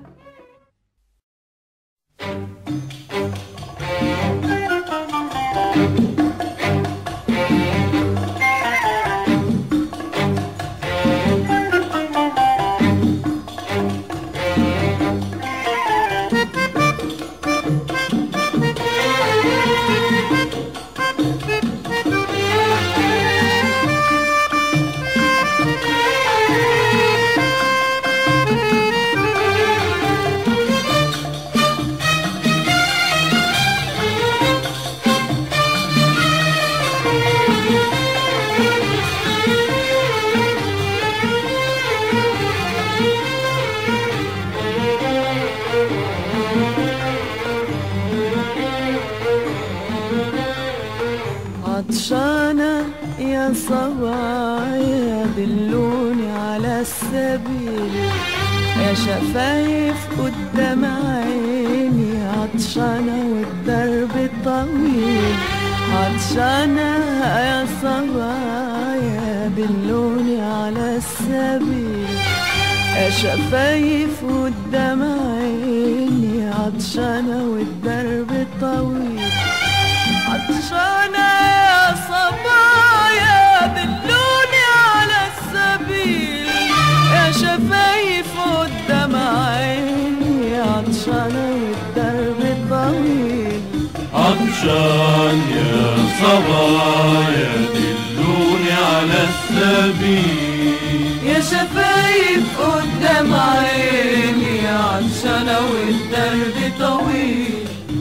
Thank you. عطشانة يا صبايا دلوني على السبيل يا شفايف قدام عيني عطشانة والدرب طويل عطشانة يا صبايا دلوني على السبيل يا شفايف قدام عيني عطشانة والدرب طويل عطشانة يا صبايا دلوني على السبيل يا شفايف قدام عيني عطشانة والدرب طويل عطشان يا صبايا دلوني على السبيل يا شفايف قدام عيني عطشانة والدرب طويل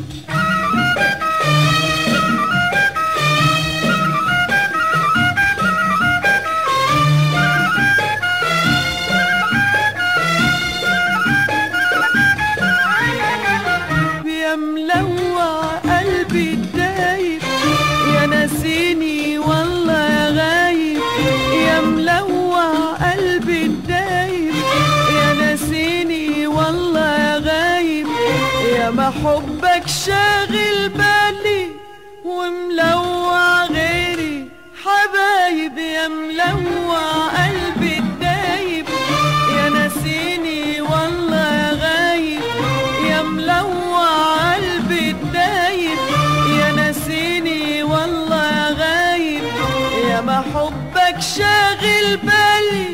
يا ملوع قلبي الدايب يا ناسيني والله يا غايب يا ملوع قلبي الدايب يا ناسيني والله يا غايب يا ما حبك شاغل بالي وملوع غيري حبايب يا ملوع قلبي الدايب يا ناسيني والله يا غايب يا ملوع قلبي الدايب يا ناسيني والله يا غايب يا ما حبك شاغل بالي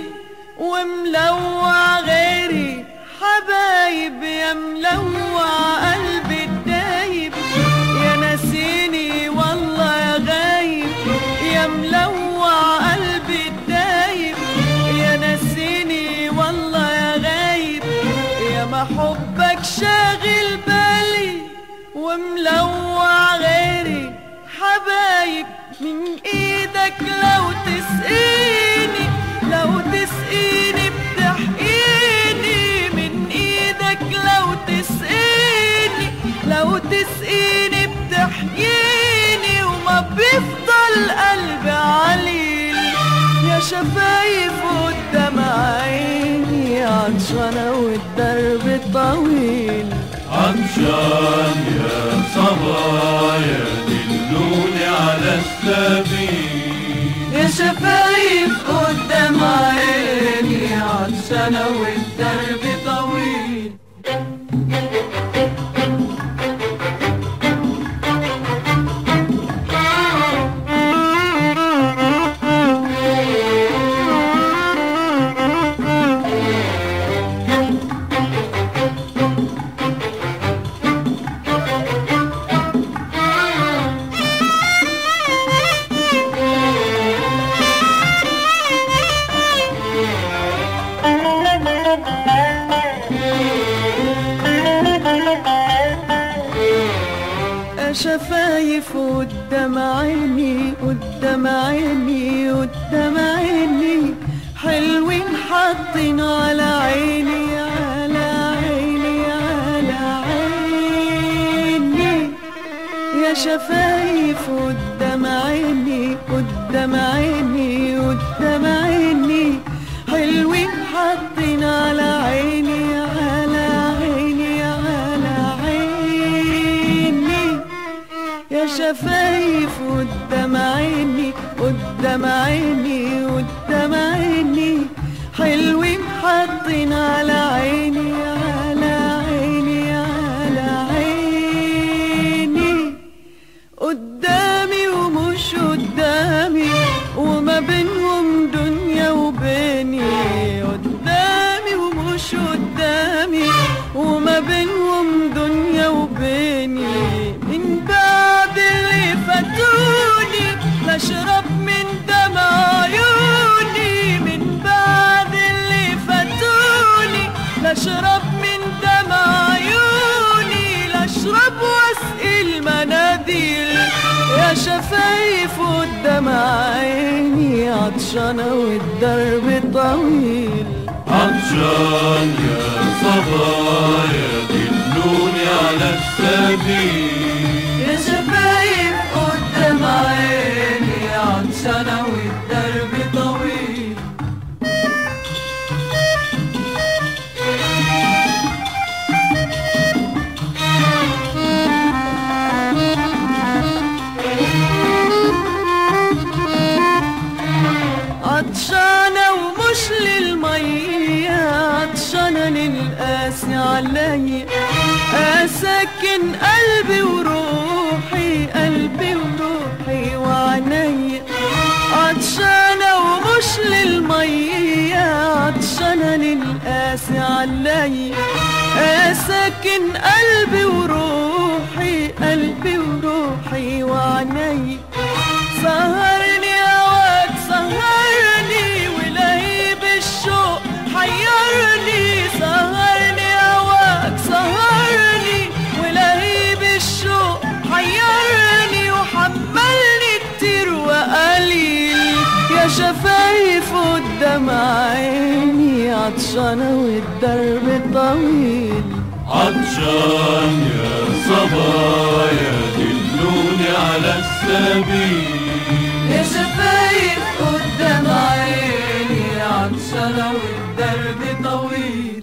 وملوع غيري حبايب يا ملوع قلبي الدايب يا ناسيني والله يا غايب يا ملوع قلبي الدايب يا ناسيني والله يا غايب يا ما حبك شاغل بالي وملوع غيري حبايب من ايدك لو تسقيني لو تسقيني بتحقيني من ايدك لو تسقيني لو تسقيني بتحييني وما بيفضل قلبي عليل يا شفايف قدام عيني عطشانة والدرب طويل عطشان يا صبايا دلوني على السبيل يا شفايف قدام عيني عطشانة والدرب طويل شفايف قدام عيني قدام عيني قدام عيني حلوين حاطين على عيني على عيني على عيني يا شفايف قدام عيني قدام عيني قدام عيني حلوين حاطين على عيني على عيني على عيني يا شفايف قدام عيني قدام عيني قدام عيني حلوين حاطين على عيني على عيني على عيني قدامي ومش قدامي وما بينهم دنيا وبيني قدامي ومش قدامي وما بينهم دنيا وبيني من بعد اللي فاتوني بشرب من دمع عيوني من بعد اللي فاتوني بشرب من دمع عيوني لاشرب واسقي المناديل يا شفايف قدام عيني عطشانة والدرب طويل عطشان يا صبايا دلوني على السبيل يا شفايف قدام عيني عطشانة والدرب طويل عطشانة ومش للمية عطشانة للقاسي عليا أسكن قلبي وروحي قلبي وروحي وعينيا عطشانة ومش للمية عطشانة للقاسي عليا أسكن قلبي وروحي قلبي وروحي وعينيا سهرني هواك سهرني ولهيب الشوق حيرني سهرني هواك سهرني ولهيب الشوق حيرني وحملني كتير وقليل يا شفايف قدام عيني عطشانة والدرب طويل عطشان يا صبايا دلوني على السبيل يا شفايف قدام عيني عطشانة والدرب طويل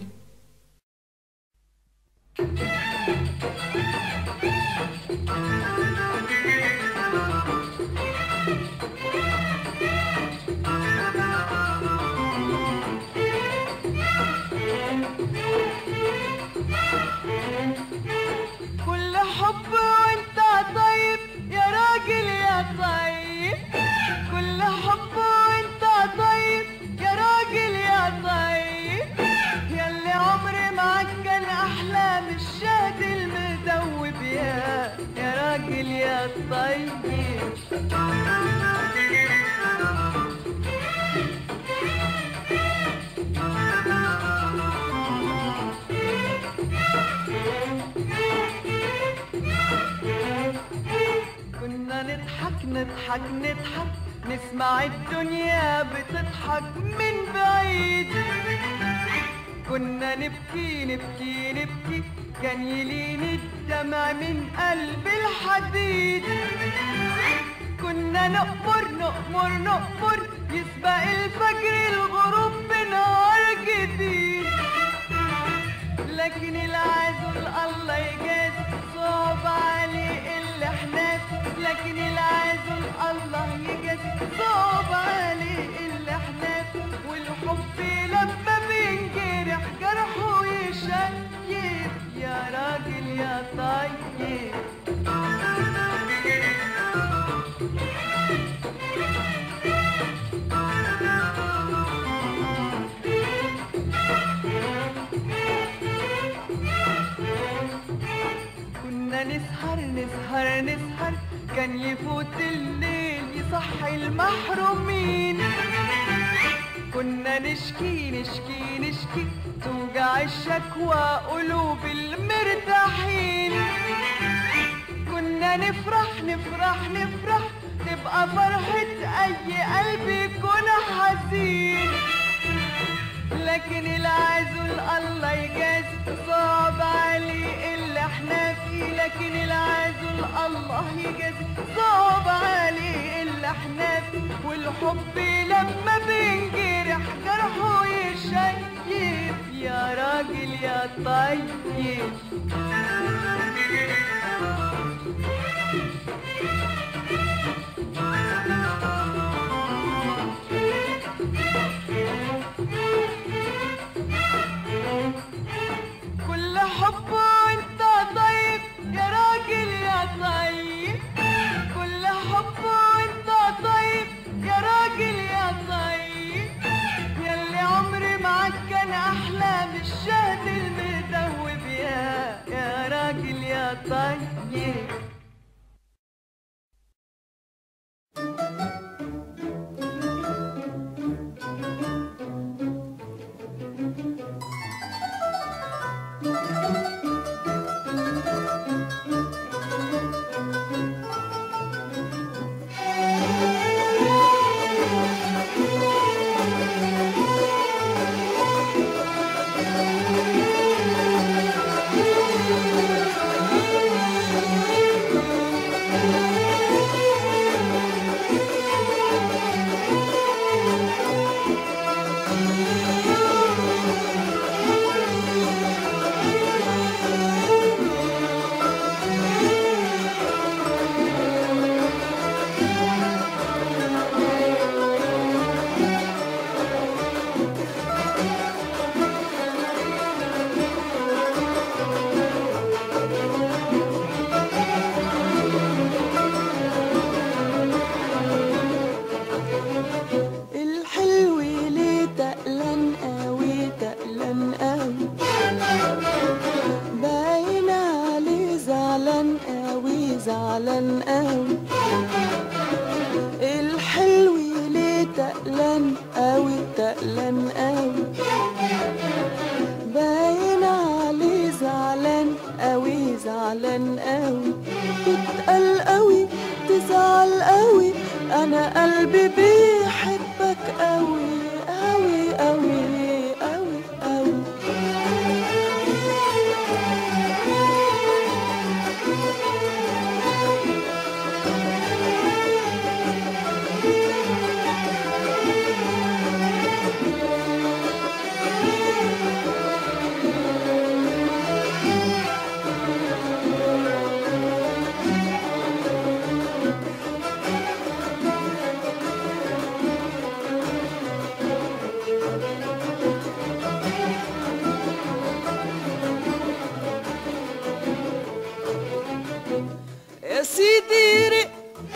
كل حب وانت طيب يا راجل يا طيب كل حب وانت طيب يا راجل يا طيب ياللي عمري معاك كان احلى من الشهد المدوب يا يا راجل يا طيب كنا نضحك نضحك نضحك نسمع الدنيا بتضحك من بعيد كنا نبكي نبكي نبكي كان يلين الدمع من قلب الحديد كنا نقمر نقمر نقمر يسبق الفجر الغروب بنهار جديد لكن العزل الله يجاز صعب عليه اللي احنا فيه. لكن العزل الله يجاز صعب عليه اللي احنا فيه. والحب لما بينجرح جرحه يشيب يا راجل يا طيب كنا نسهر نسهر نسهر كان يفوت الليل يصحي المحرومين كنا نشكي نشكي نشكي توجع الشكوى قلوب المرتاحين كنا نفرح نفرح نفرح تبقى فرحة أي قلب يكون حزين لكن العزل الله يجاز صعب عليه اللي احنا فيه لكن العزل الله يجاز صعب عليه اللي احنا فيه والحب لما بينجرح جرحه يشيب يا راجل يا طيب كل حب وانت طيب يا راجل يا طيب كل حب وانت طيب يا راجل يا طيب ياللي عمري معاك كان احلى من الشهد المدوب يا يا راجل يا طيب تقلان قوي تقلان قوي باين عليه زعلان قوي زعلان قوي تتقل قوي تزعل قوي انا قلبي بيحبك قوي قوي قوي قوي قوي يا سيدي رق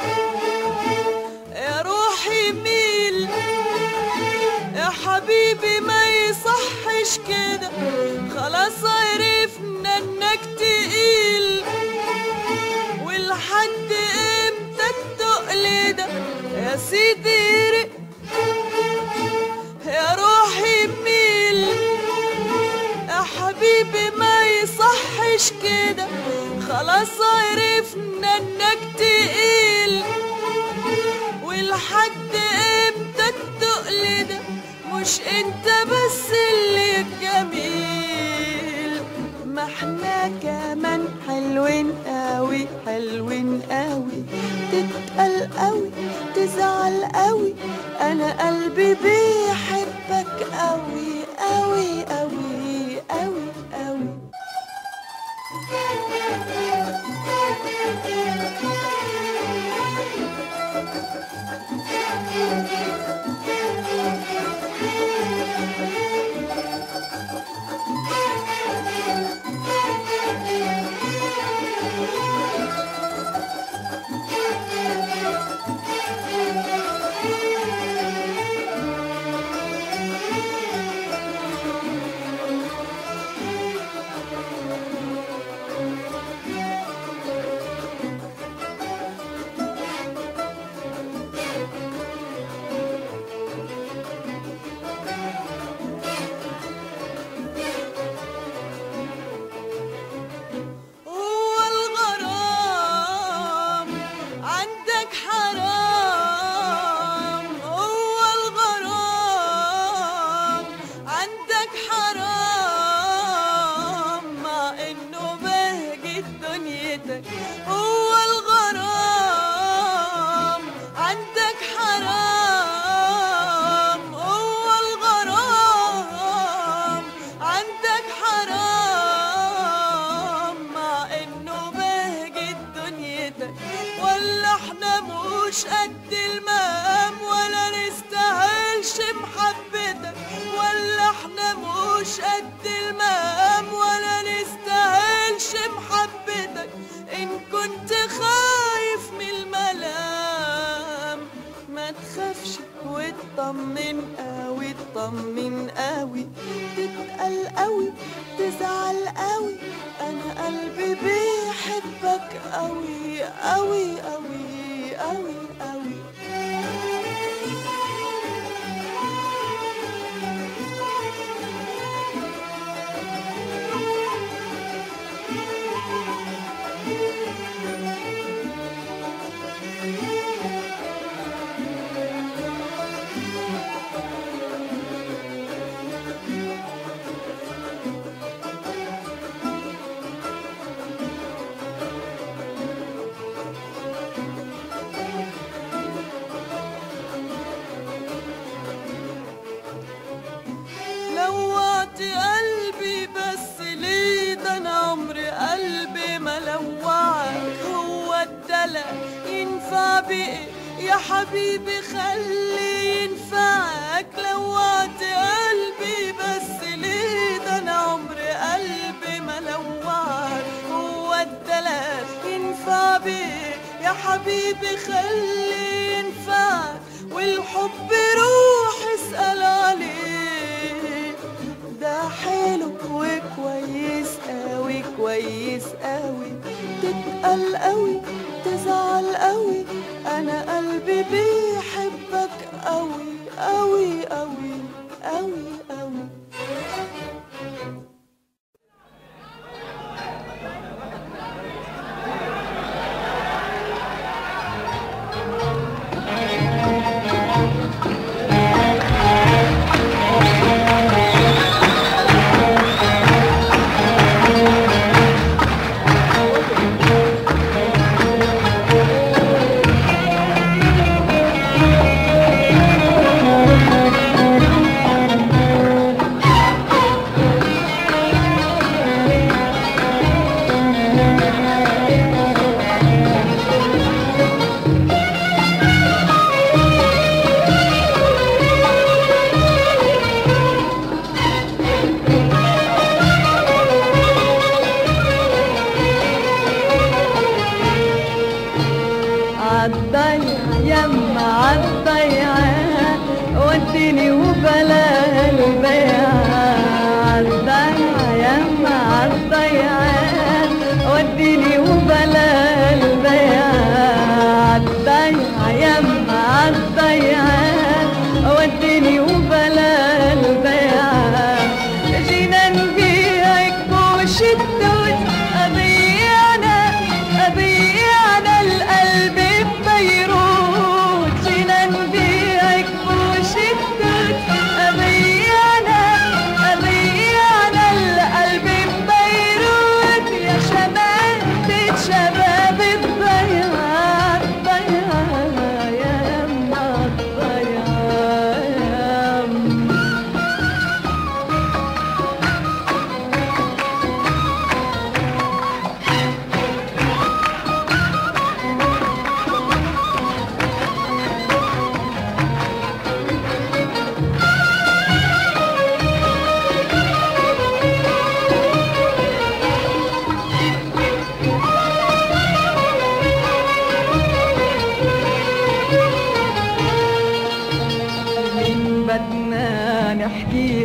يا روحي ميل يا حبيبي ما يصحش كده خلاص عرفنا انك تقيل ولحد امتى التقل ده يا سيدي رق يا روحي ميل يا حبيبي ما يصحش كده خلاص عرفنا انك تقيل ولحد امتى التقل ده مش انت بس اللي جميل ما احنا كمان حلوين قوي حلوين قوي تتقل قوي تزعل قوي انا قلبي بيحبك قوي قوي قوي قوي قوي هو الغرام عندك حرام هو الغرام عندك حرام مع انه بهجة دنيتك هو الغرام عندك حرام هو الغرام عندك حرام مع انه بهجة دنيتك ولا احنا مش قد المقام ولا نستاهلش محبتك ولا احنا مش قد المقام ولا نستاهلش محبتك ان كنت خايف من الملام ما تخافش واطمن قوي اطمن قوي تتقل قوي تزعل قوي انا قلبي بيحبك قوي قوي قوي قوي قوي لوعت قلبي بس ليه ده انا عمري قلبي ما لوعك هو الدلع ينفع بايه يا حبيبي خلي ينفعك لوعت قلبي بس ليه ده انا عمري قلبي ما لوعك هو الدلع ينفع بيه يا حبيبي خلي ينفعك والحب روح اسأل عليه ده حلو وكويس قوي كويس قوي تتقل قوي تزعل قوي انا قلبي بيحبك قوي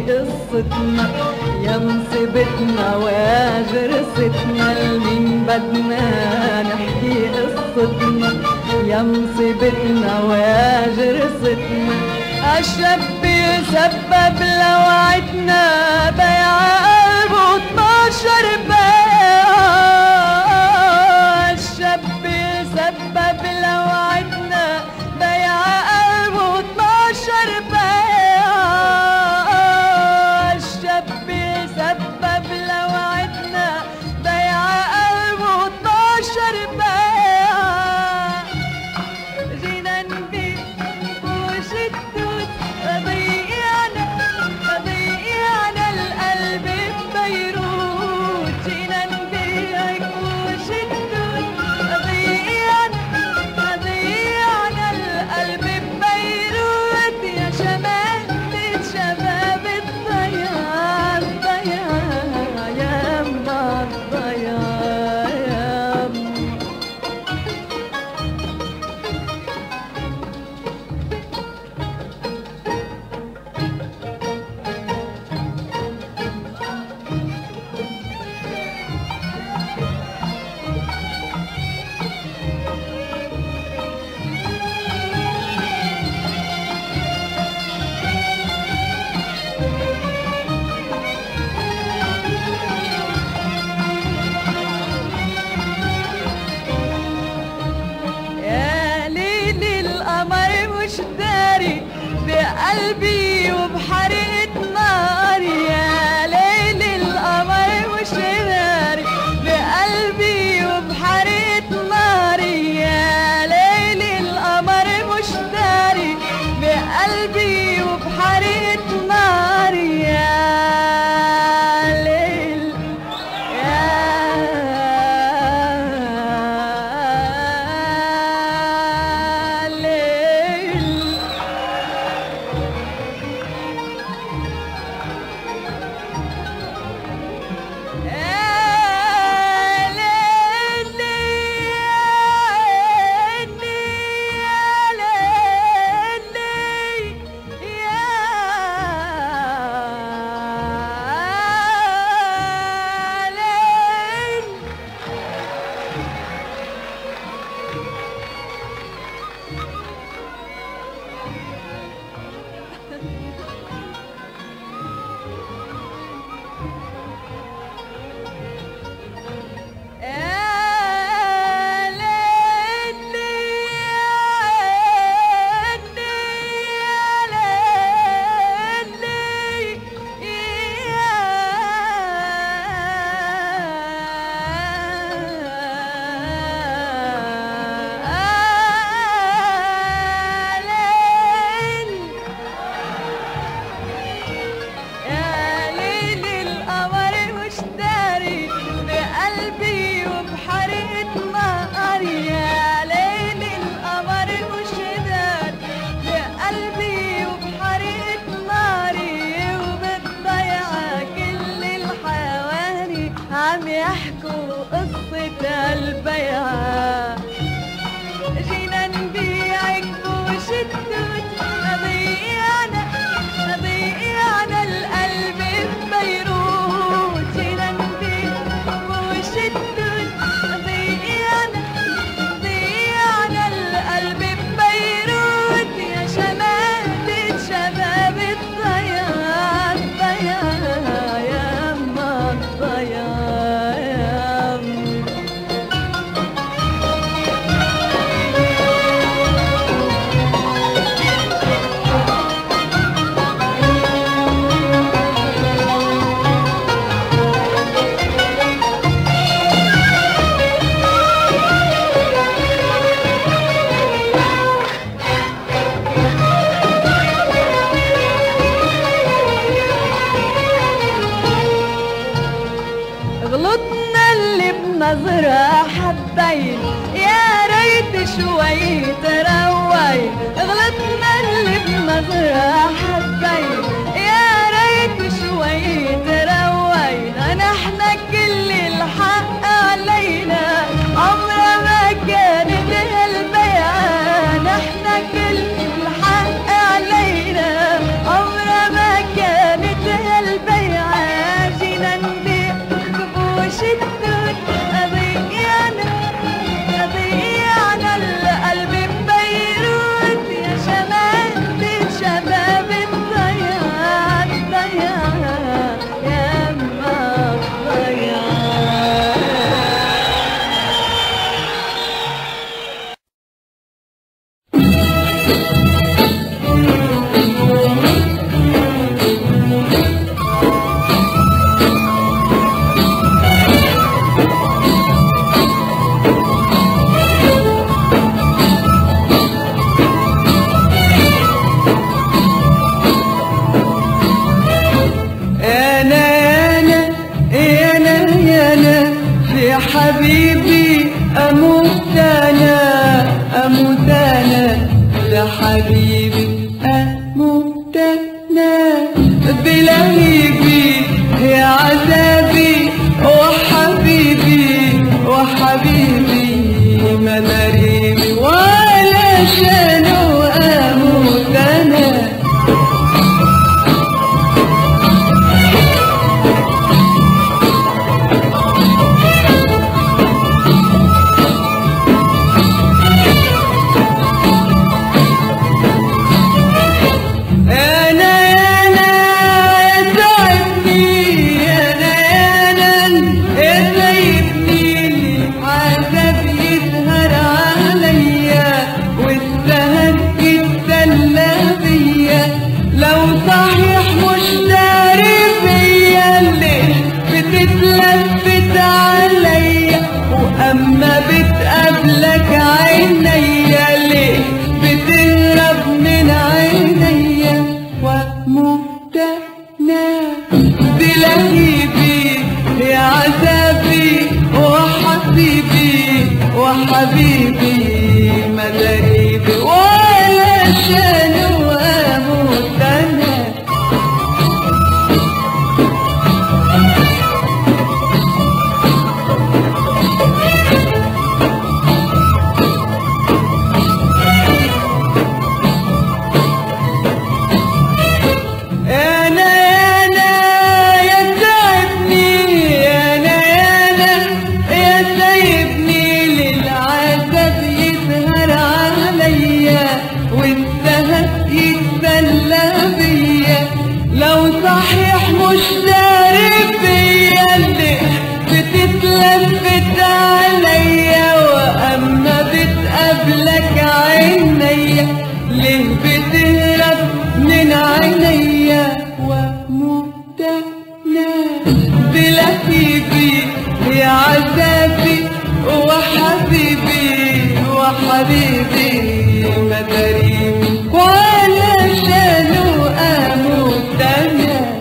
قصتنا يا مصيبتنا ويا جرستنا لمين بدنا نحكي قصتنا يا مصيبتنا ويا جرستنا الشاب سبب لوعتنا بيع قلبه 12 بيع الشاب سبب لوعتنا بيع قلبه 12 بيع الشاب سبب لوعتنا بيع قلبه 12 بيع جينا نبيع وش التوت ضيعنا ضيعنا القلب ببيروت جينا نبيعك وش التوت ضيعنا ضيعنا القلب ببيروت يا شماتة شباب الضياع الضياع يا أما الضياع يا أما يا ليل القمر مش داري بقلبي وبحرقة ناري يا ليل القمر مش داري بقلبي وبحرقة ناري يا ليل القمر مش داري بقلبي وبحرقة ناري يا ليل يا ليل يا ليل يا ليل يا ليل يا ليل يا ليل يا ليل يا ليل القمر مش داري بقلبي وبحرقة ناري يا ليل القمر مش داري بقلبي وبحرقة ناري وبتضيع كل الحواري عم يحكوا قصة البيعة جينا نبيعك بوش التوت ضيعنا ضيعنا القلب ببيروت جينا نبيعك بوش التوت ضيعنا ضيعنا القلب ببيروت يا شماتة شباب الضياع الضياع يا أما الضياع يا أما غلطنا اللي بنظرة حبين يا ريت شوي تروي غلطنا اللي بنظرة حبين يا ريت شوي تروي نحن كل الحق علينا عمرها ما كانت هالبيعة نحن كل الحق علينا عمرها ما كانت حبيبي أموت أنا بلهيبي يا عذابي وحبيبي وحبيبي مناريبي ولا شانو أموت أنا أنا أنا تعبني أنا أنا سايبني عذاب يسهر عليا والسهر يتسلى بيا لو صحيح مش داري بيا اللي بتتلفت عليا وأما بتقابلك عينيا ليه بتهرب من عينيا واموت انا بلهيبي يا عذابي وحبيبي وحبيبي مداريبي ولا شان واموت انا انا انا يا تعبني انا انا يا سايبني للعذاب يسهر عليا والسهر يتسلى بيا لو صحيح مش داري بيا اللي بتتلفت عليا واما بتقابلك عينيا ليه بتهرب من عينيا واموت انا بلهيبي يا عذابي وحبيبي وحبيبي مداريبي ولا شانو اموت انا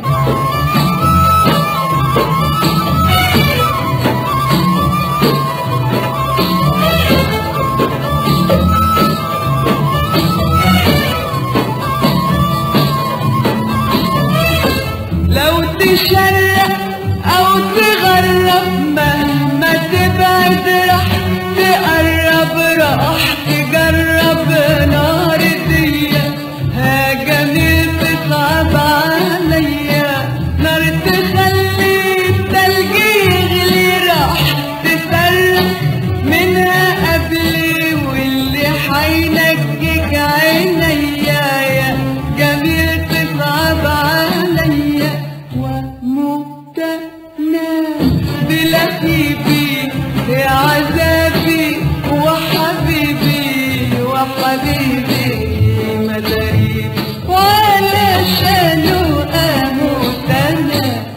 لو تشرق او تغرب مهما تبعد راح تقرب راح تجرب نار ديا ها جميل تصعب عليا نار تخلي التلج يغلي راح تفرق منها قبلي واللي حينجيك عينيا يا جميل تصعب عليا واموت انا بلهيبي يا عذابي وحبيبي وحبيبي مداريبي ولا شانو اموت انا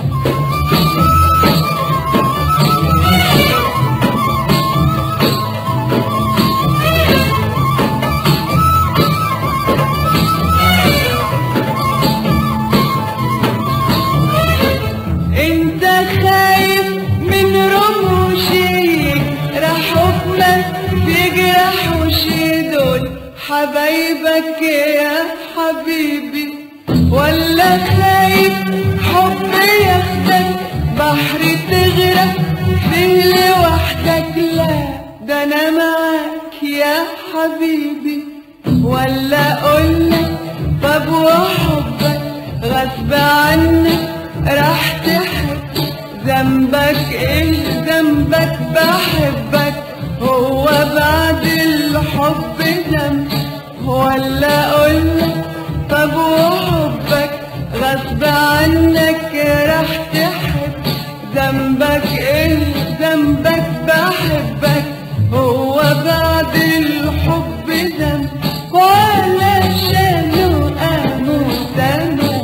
انت خايف من رموشي راح حكمك يجرح وشي دول حبايبك يا حبيبي ولا خايف حب ياخدك بحر تغرق فيه لوحدك لا ده انا معاك يا حبيبي ولا اقولك طب وحبك غصب عنك راح تحب ذنبك ايه ذنبك بحبك هو بعد الحب ذنب ولا اقولك طب وحبك غصب عنك راح تحب ذنبك ايه ذنبك بحبك هو بعد الحب ذنب ولا شانو اموت انا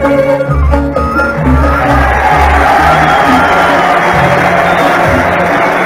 Thank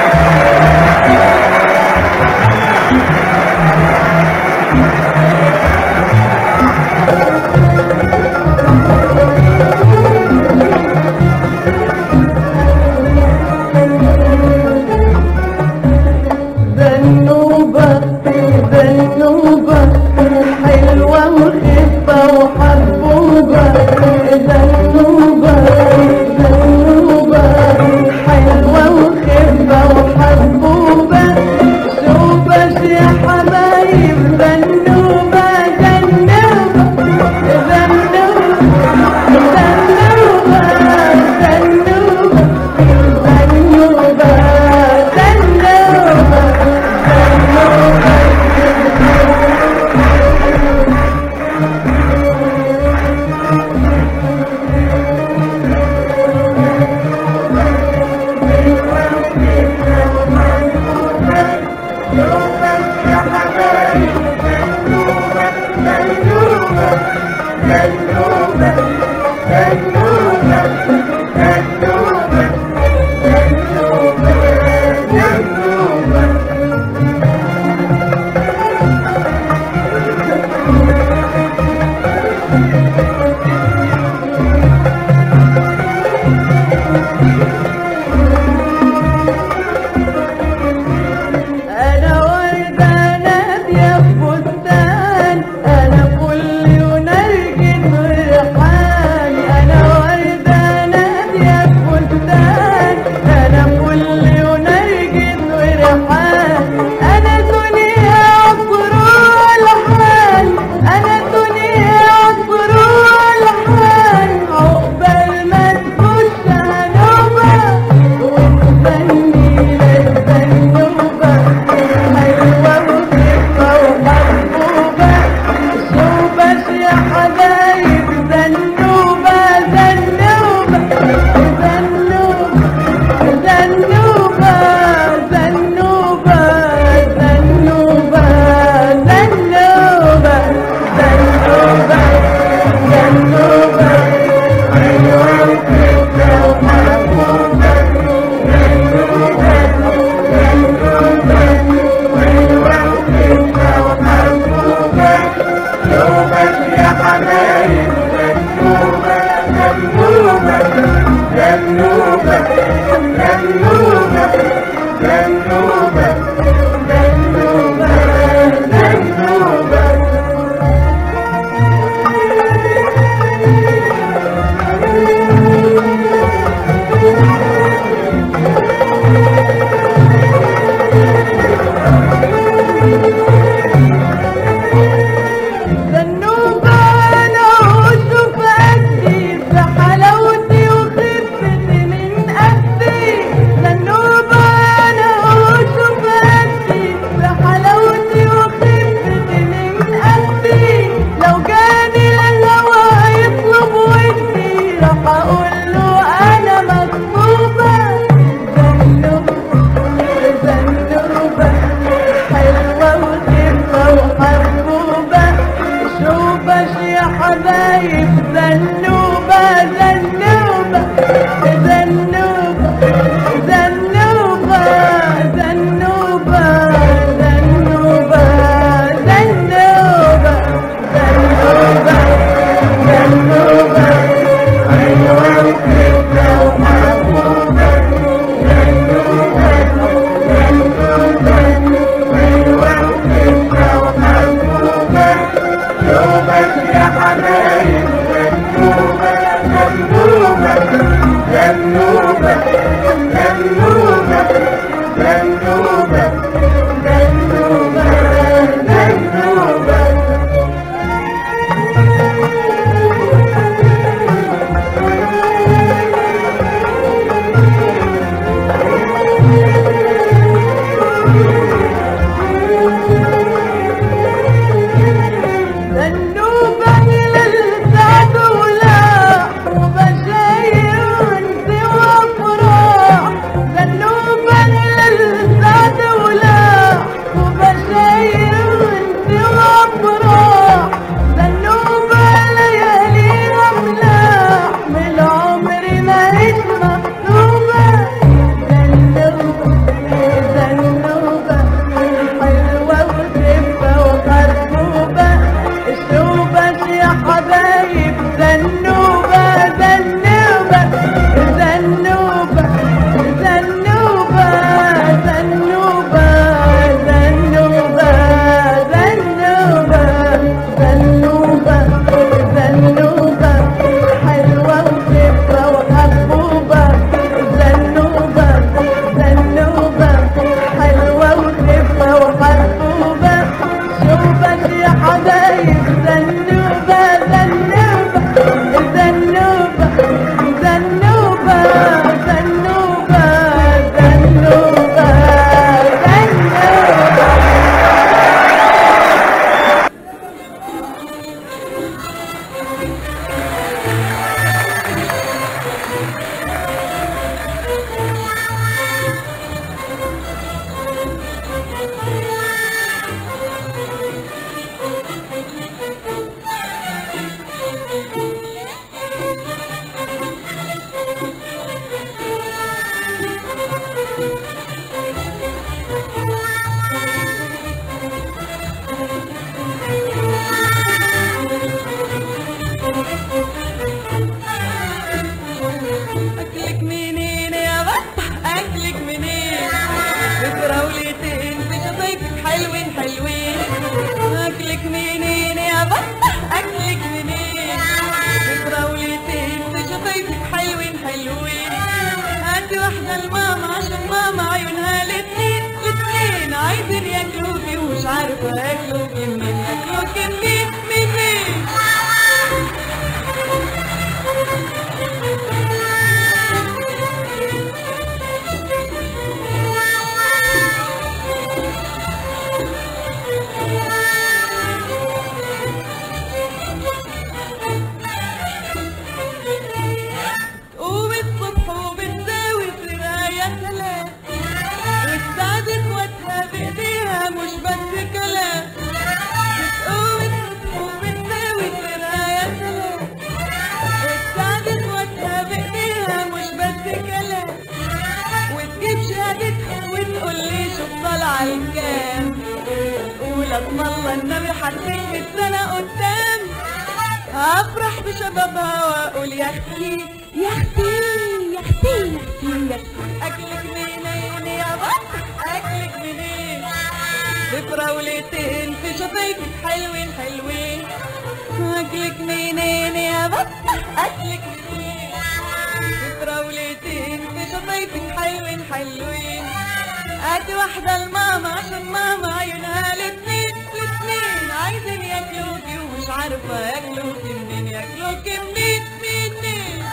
حلوين حلوين اكلك منين يا بطة اكلك منين بفراولتين في شفايفك حلوين حلوين هاتي واحدة لماما عشان ماما عيونها الاتنين الاتنين عايزين ياكلوكي ومش عارفة ياكلوكي منين ياكلوكي منين منين تقوم الصبح وبتساوي سرها يا سلام وتساعد اخواتها بايديها مش بس كلام بتقوم الصبح وبتساوي سرها يا سلام وتساعد اخواتها بايديها مش بس كلام وتجيب شهادتها وتقول لي شوف طالعه الكام تقول اسم الله النبي حسيت السنه قدام افرح بشبابها واقول يا اختي يا اختي يا اختي يا اختي يا اختي اكلك منين يا بط اكلك منين بفراولتين في شفايفك حلوين حلوين اكلك منين يا بط اكلك منين بفراولتين في شفايفك حلوين حلوين هاتي واحدة لماما عشان ماما عيونها الاتنين الاتنين عايزين ياكلوكي ومش عارفة ياكلوكي منين ياكلوكي منين منين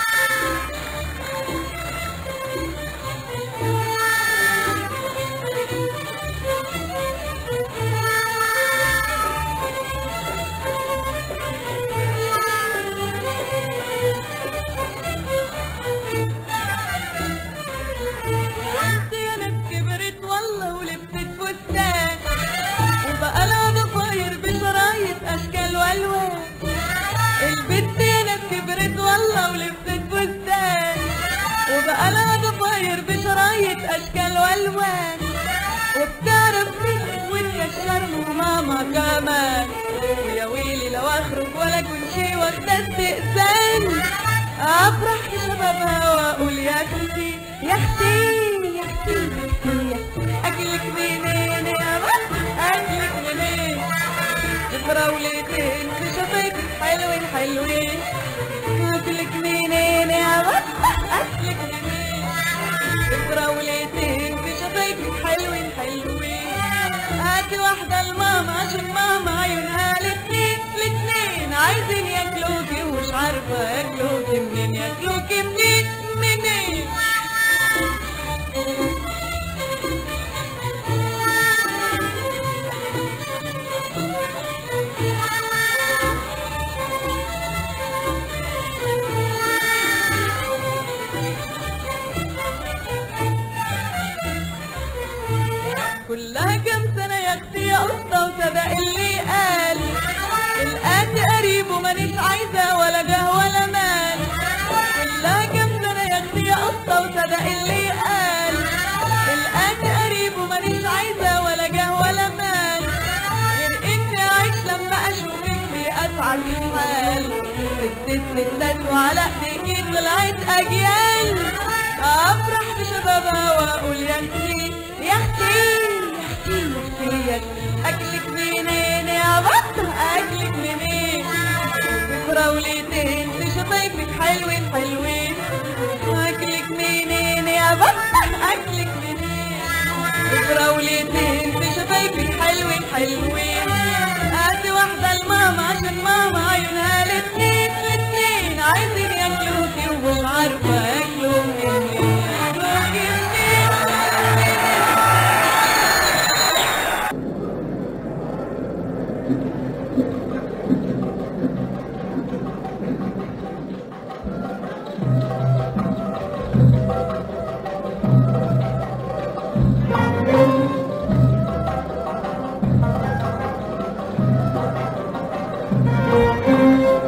انت يا ناس كبرت والله ولبست فستان وبقى لها ضفاير بشرايط اشكال والوان البت يا ناس كبرت والله ولبست فستان وبقى لها ضفاير بشرايط اشكال والوان وبتعرف تسكت وتكشر وماما كمان ويا ويلي لو اخرج ولا كنت شي واخده استئذان افرح بشبابها واقول يا اختي يا اختي يا اختي يا اختي يا اختي اكلك منين يا بس اكلك منين فراولتين في شفايفك حلوين حلوين اكلك منين يا بس اكلك منين فراولتين في شفايفك حلوين حلوين هاتي واحدة لماما عشان ماما عيونها الاتنين الاتنين عايزين ياكلوكي ومش عارفة ياكلوكي منين ياكلوكي منين منين كلها كم سنة يا اختي يا قصة وصدق اللي قال الآتي قريب ومانيش عايزة ولا جاه ولا مال كلها كم سنة يا اختي يا قصة وصدق اللي قال الآتي قريب ومانيش عايزة ولا جاه ولا مال غير اني اعيش لما اشوفك في اسعد حال ستة ستات وعلى ايديكي طلعت اجيال افرح بشبابها واقول يا اختي يا اختي يا اختي يا اختي يا اختي اكلك منين يا بط اكلك منين بفراولتين في شفايفك حلوين حلوين اكلك منين يا بط اكلك منين بفراولتين في شفايفك حلوين حلوين هاتي واحدة لماما عشان ماما عيونها الاتنين الاتنين عايزين ياكلوكي ومش عارفة ياكلوا منين ياكلوكي منين Thank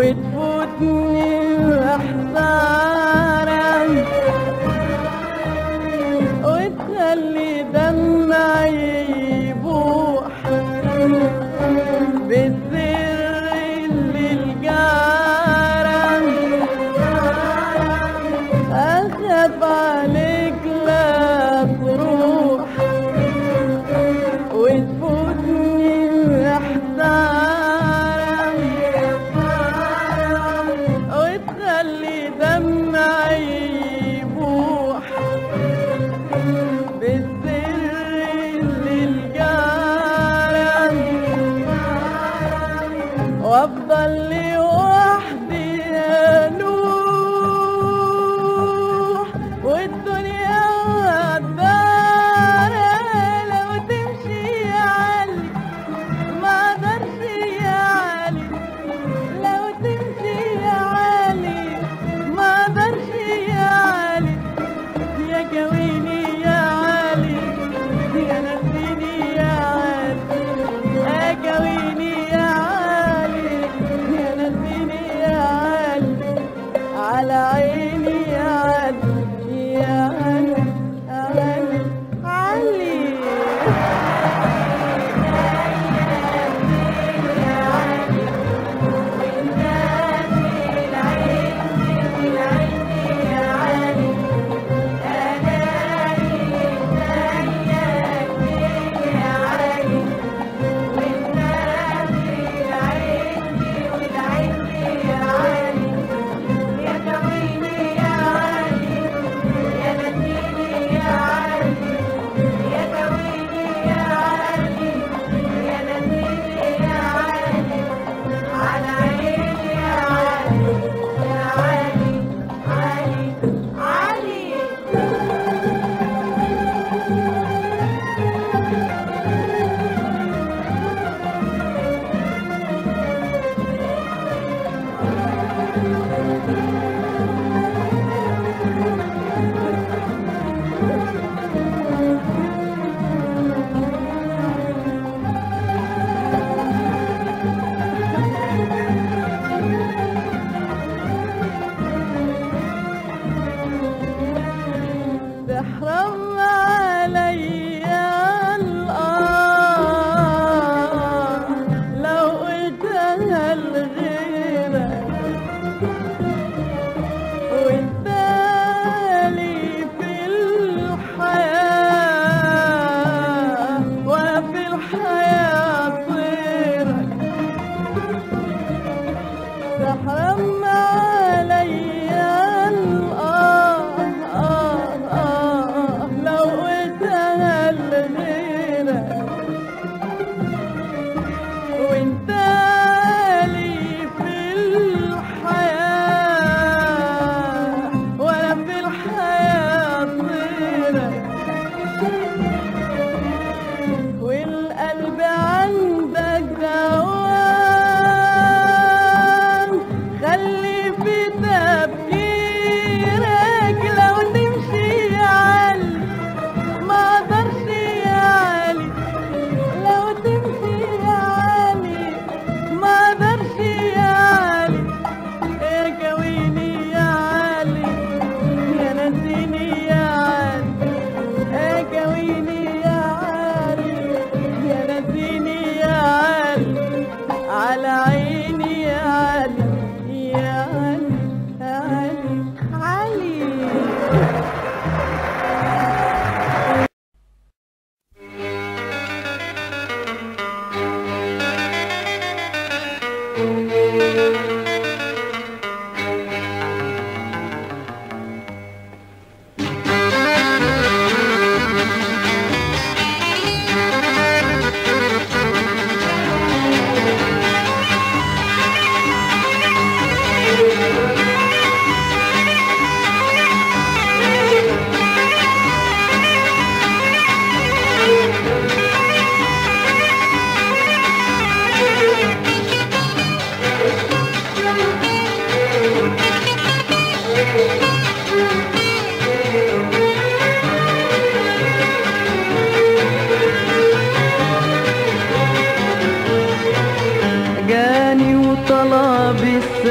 وتفوتني احزارا وتخلي دمعي يبوح بالسر اللي الجارة أخاف عليك لا تروح وتفوتني احزارا وتخلي دمعي يبوح بالسر اللي الجارة وافضل لوحدي انوح والدنيا غدارة لو تمشي يا علي ما اقدرش يا علي لو تمشي يا علي ما اقدرش يا علي يا جويني يا علي يا نسيني يا علي يا جويني يا علي يا نسيني يا علي على عيني يا علي يا علي علي علي تحرم عليا الآه لو قلتها لغيرك والتالي في الحياة وفي الحياة طيرك تحرم عليا الآه آه آه لو قلتها لغيرك وانت لي في الحياة ولا في الحياة طيرك والقلب عندك دوام خلي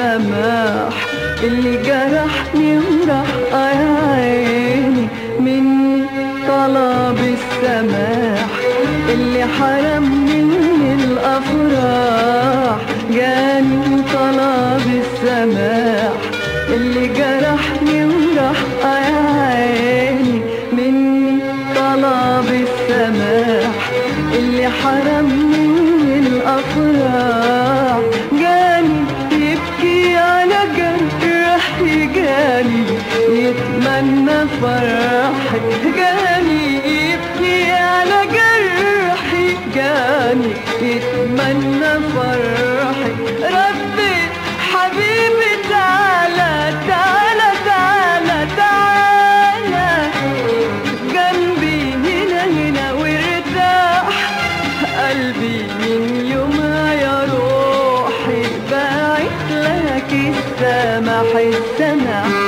السماح اللي جرحني وراح يا عيني مني طلب السماح اللي حرمني من الافراح جاني طلب السماح اللي جرحني وراح يا عيني مني طلب السماح اللي حرمني من الافراح جاني يبكي على جرحي جاني يتمنى فرحي جاني يبكي على جرحي جاني يتمنى فرحي ربي حبيبي تعالى تعالى تعالى تعالى جنبي هنا هنا وارتاح قلبي من يومها يا روحي باعت لك السماح السماح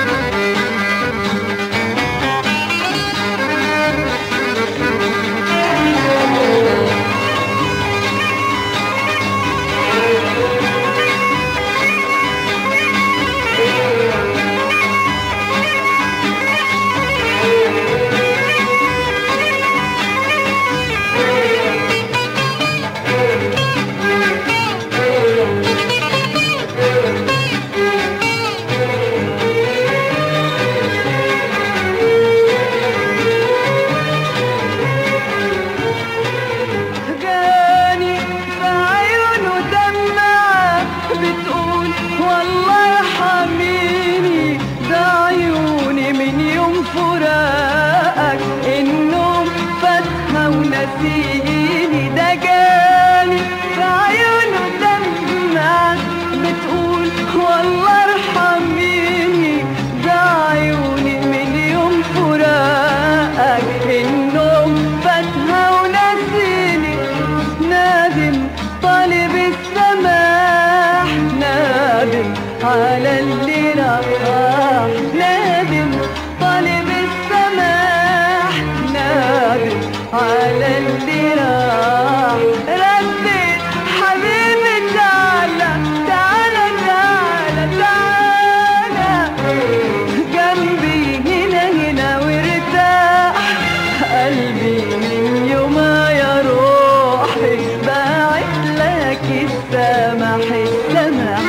جاني في عيونه دمعة بتقول والله ارحميني ده عيوني من يوم فراقك النوم فاتحة ونسيني ده جاني في عيونه دمعة بتقول والله ارحميني ده عيوني من يوم فراقك النوم فاتحة ونسيني نادم طالب السماح نادم على اللي راح نادم طالب السماح نادم على اللي راح ردت حبيبي تعالى تعالى تعالى تعالى جنبي هنا هنا وارتاح قلبي من يومها يا روحي باعت لك السماح السماح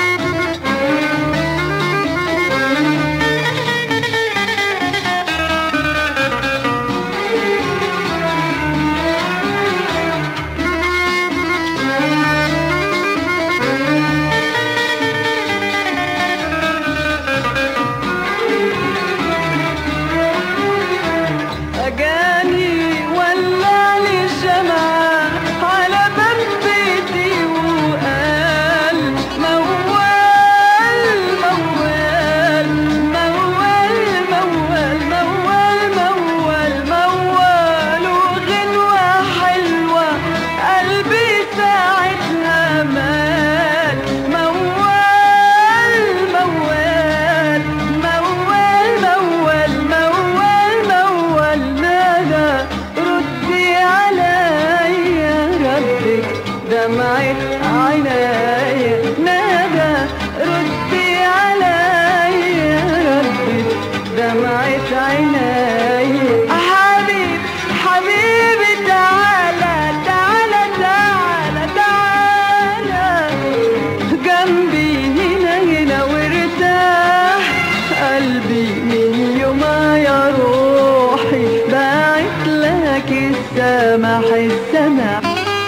أجاني ولا لي شمعة على باب بيتي وقال موال موال موال موال موال موال موال وغنوة حلوة قلبي ساعتها مال موال موال موال موال موال موال نادى ردي عليا ردك دمعة عينيا نادى ردي عليا ردك دمعة عينيا حبيب حبيبي تعالى تعالى تعالى تعالى جنبي هنا هنا وارتاح قلبي من يومها يا روحي باعت لك السماح السماح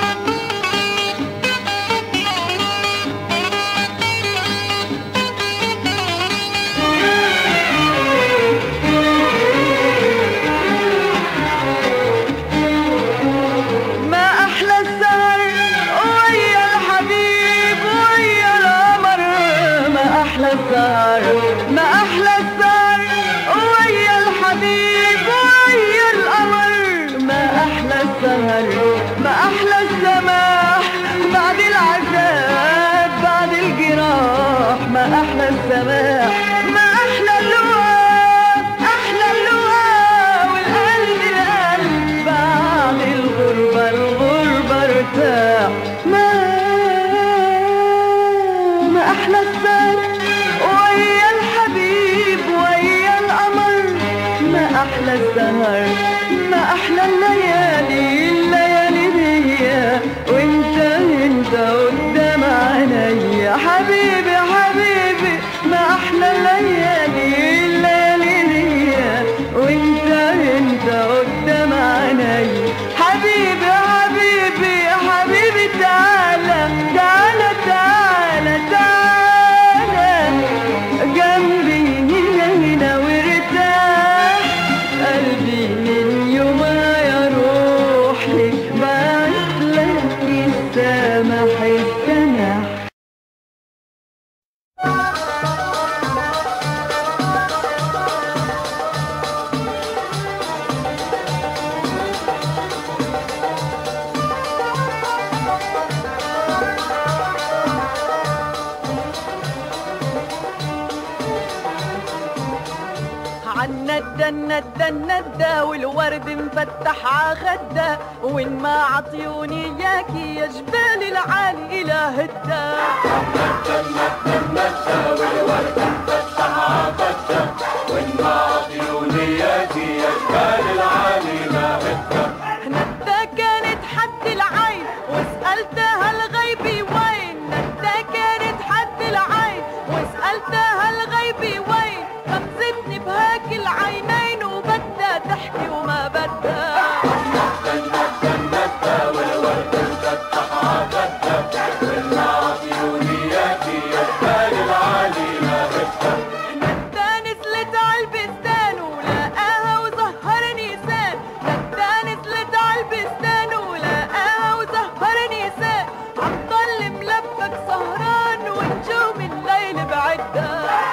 ما احلى السهر ويا الحبيب ويا القمر ما احلى السهر ما احلى السهر ويا الحبيب ويا القمر ما احلى السهر ما احلى السماح بعد العذاب بعد الجراح ما احلى السماح ما احلى اللقاء احلى اللقاء والقلب القلب بعد الغربة الغربة ارتاح ما ما احلى السهر ويا الحبيب ويا القمر ما أحلى السهر ما أحلى الليالي الليالي دي وانت انت قدام عيني حبيبي حبيبي ما أحلى الليالي الليالي دي وانت انت قدام عيني حبيبي حبيبي حبيبي تعالى تعالى تعالى تعالى جنبي هنا هنا وارتاح قلبي من يوم يا روحي بعت لك السمح السمح عالندى الندى الندى والورد مفتح عخدة وين ما عطيوني ياكي يا جبال العالي إلى هدى ندى كانت حد العين وسألتها الغيبي وين ندى كانت حد العين وسألتها الغيبي وين غمزتني بهاك العينين وبدها تحكي وما بدها ندى نزلت عالبستان ولقاها وزهر نيسان ندى نزلت عالبستان ولقاها وزهر نيسان عم ضل ملبك سهران ونجوم الليل بعدها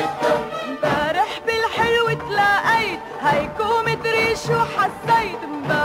امبارح بالحلو تلاقيت هيكومة ريش وحسيت امبارح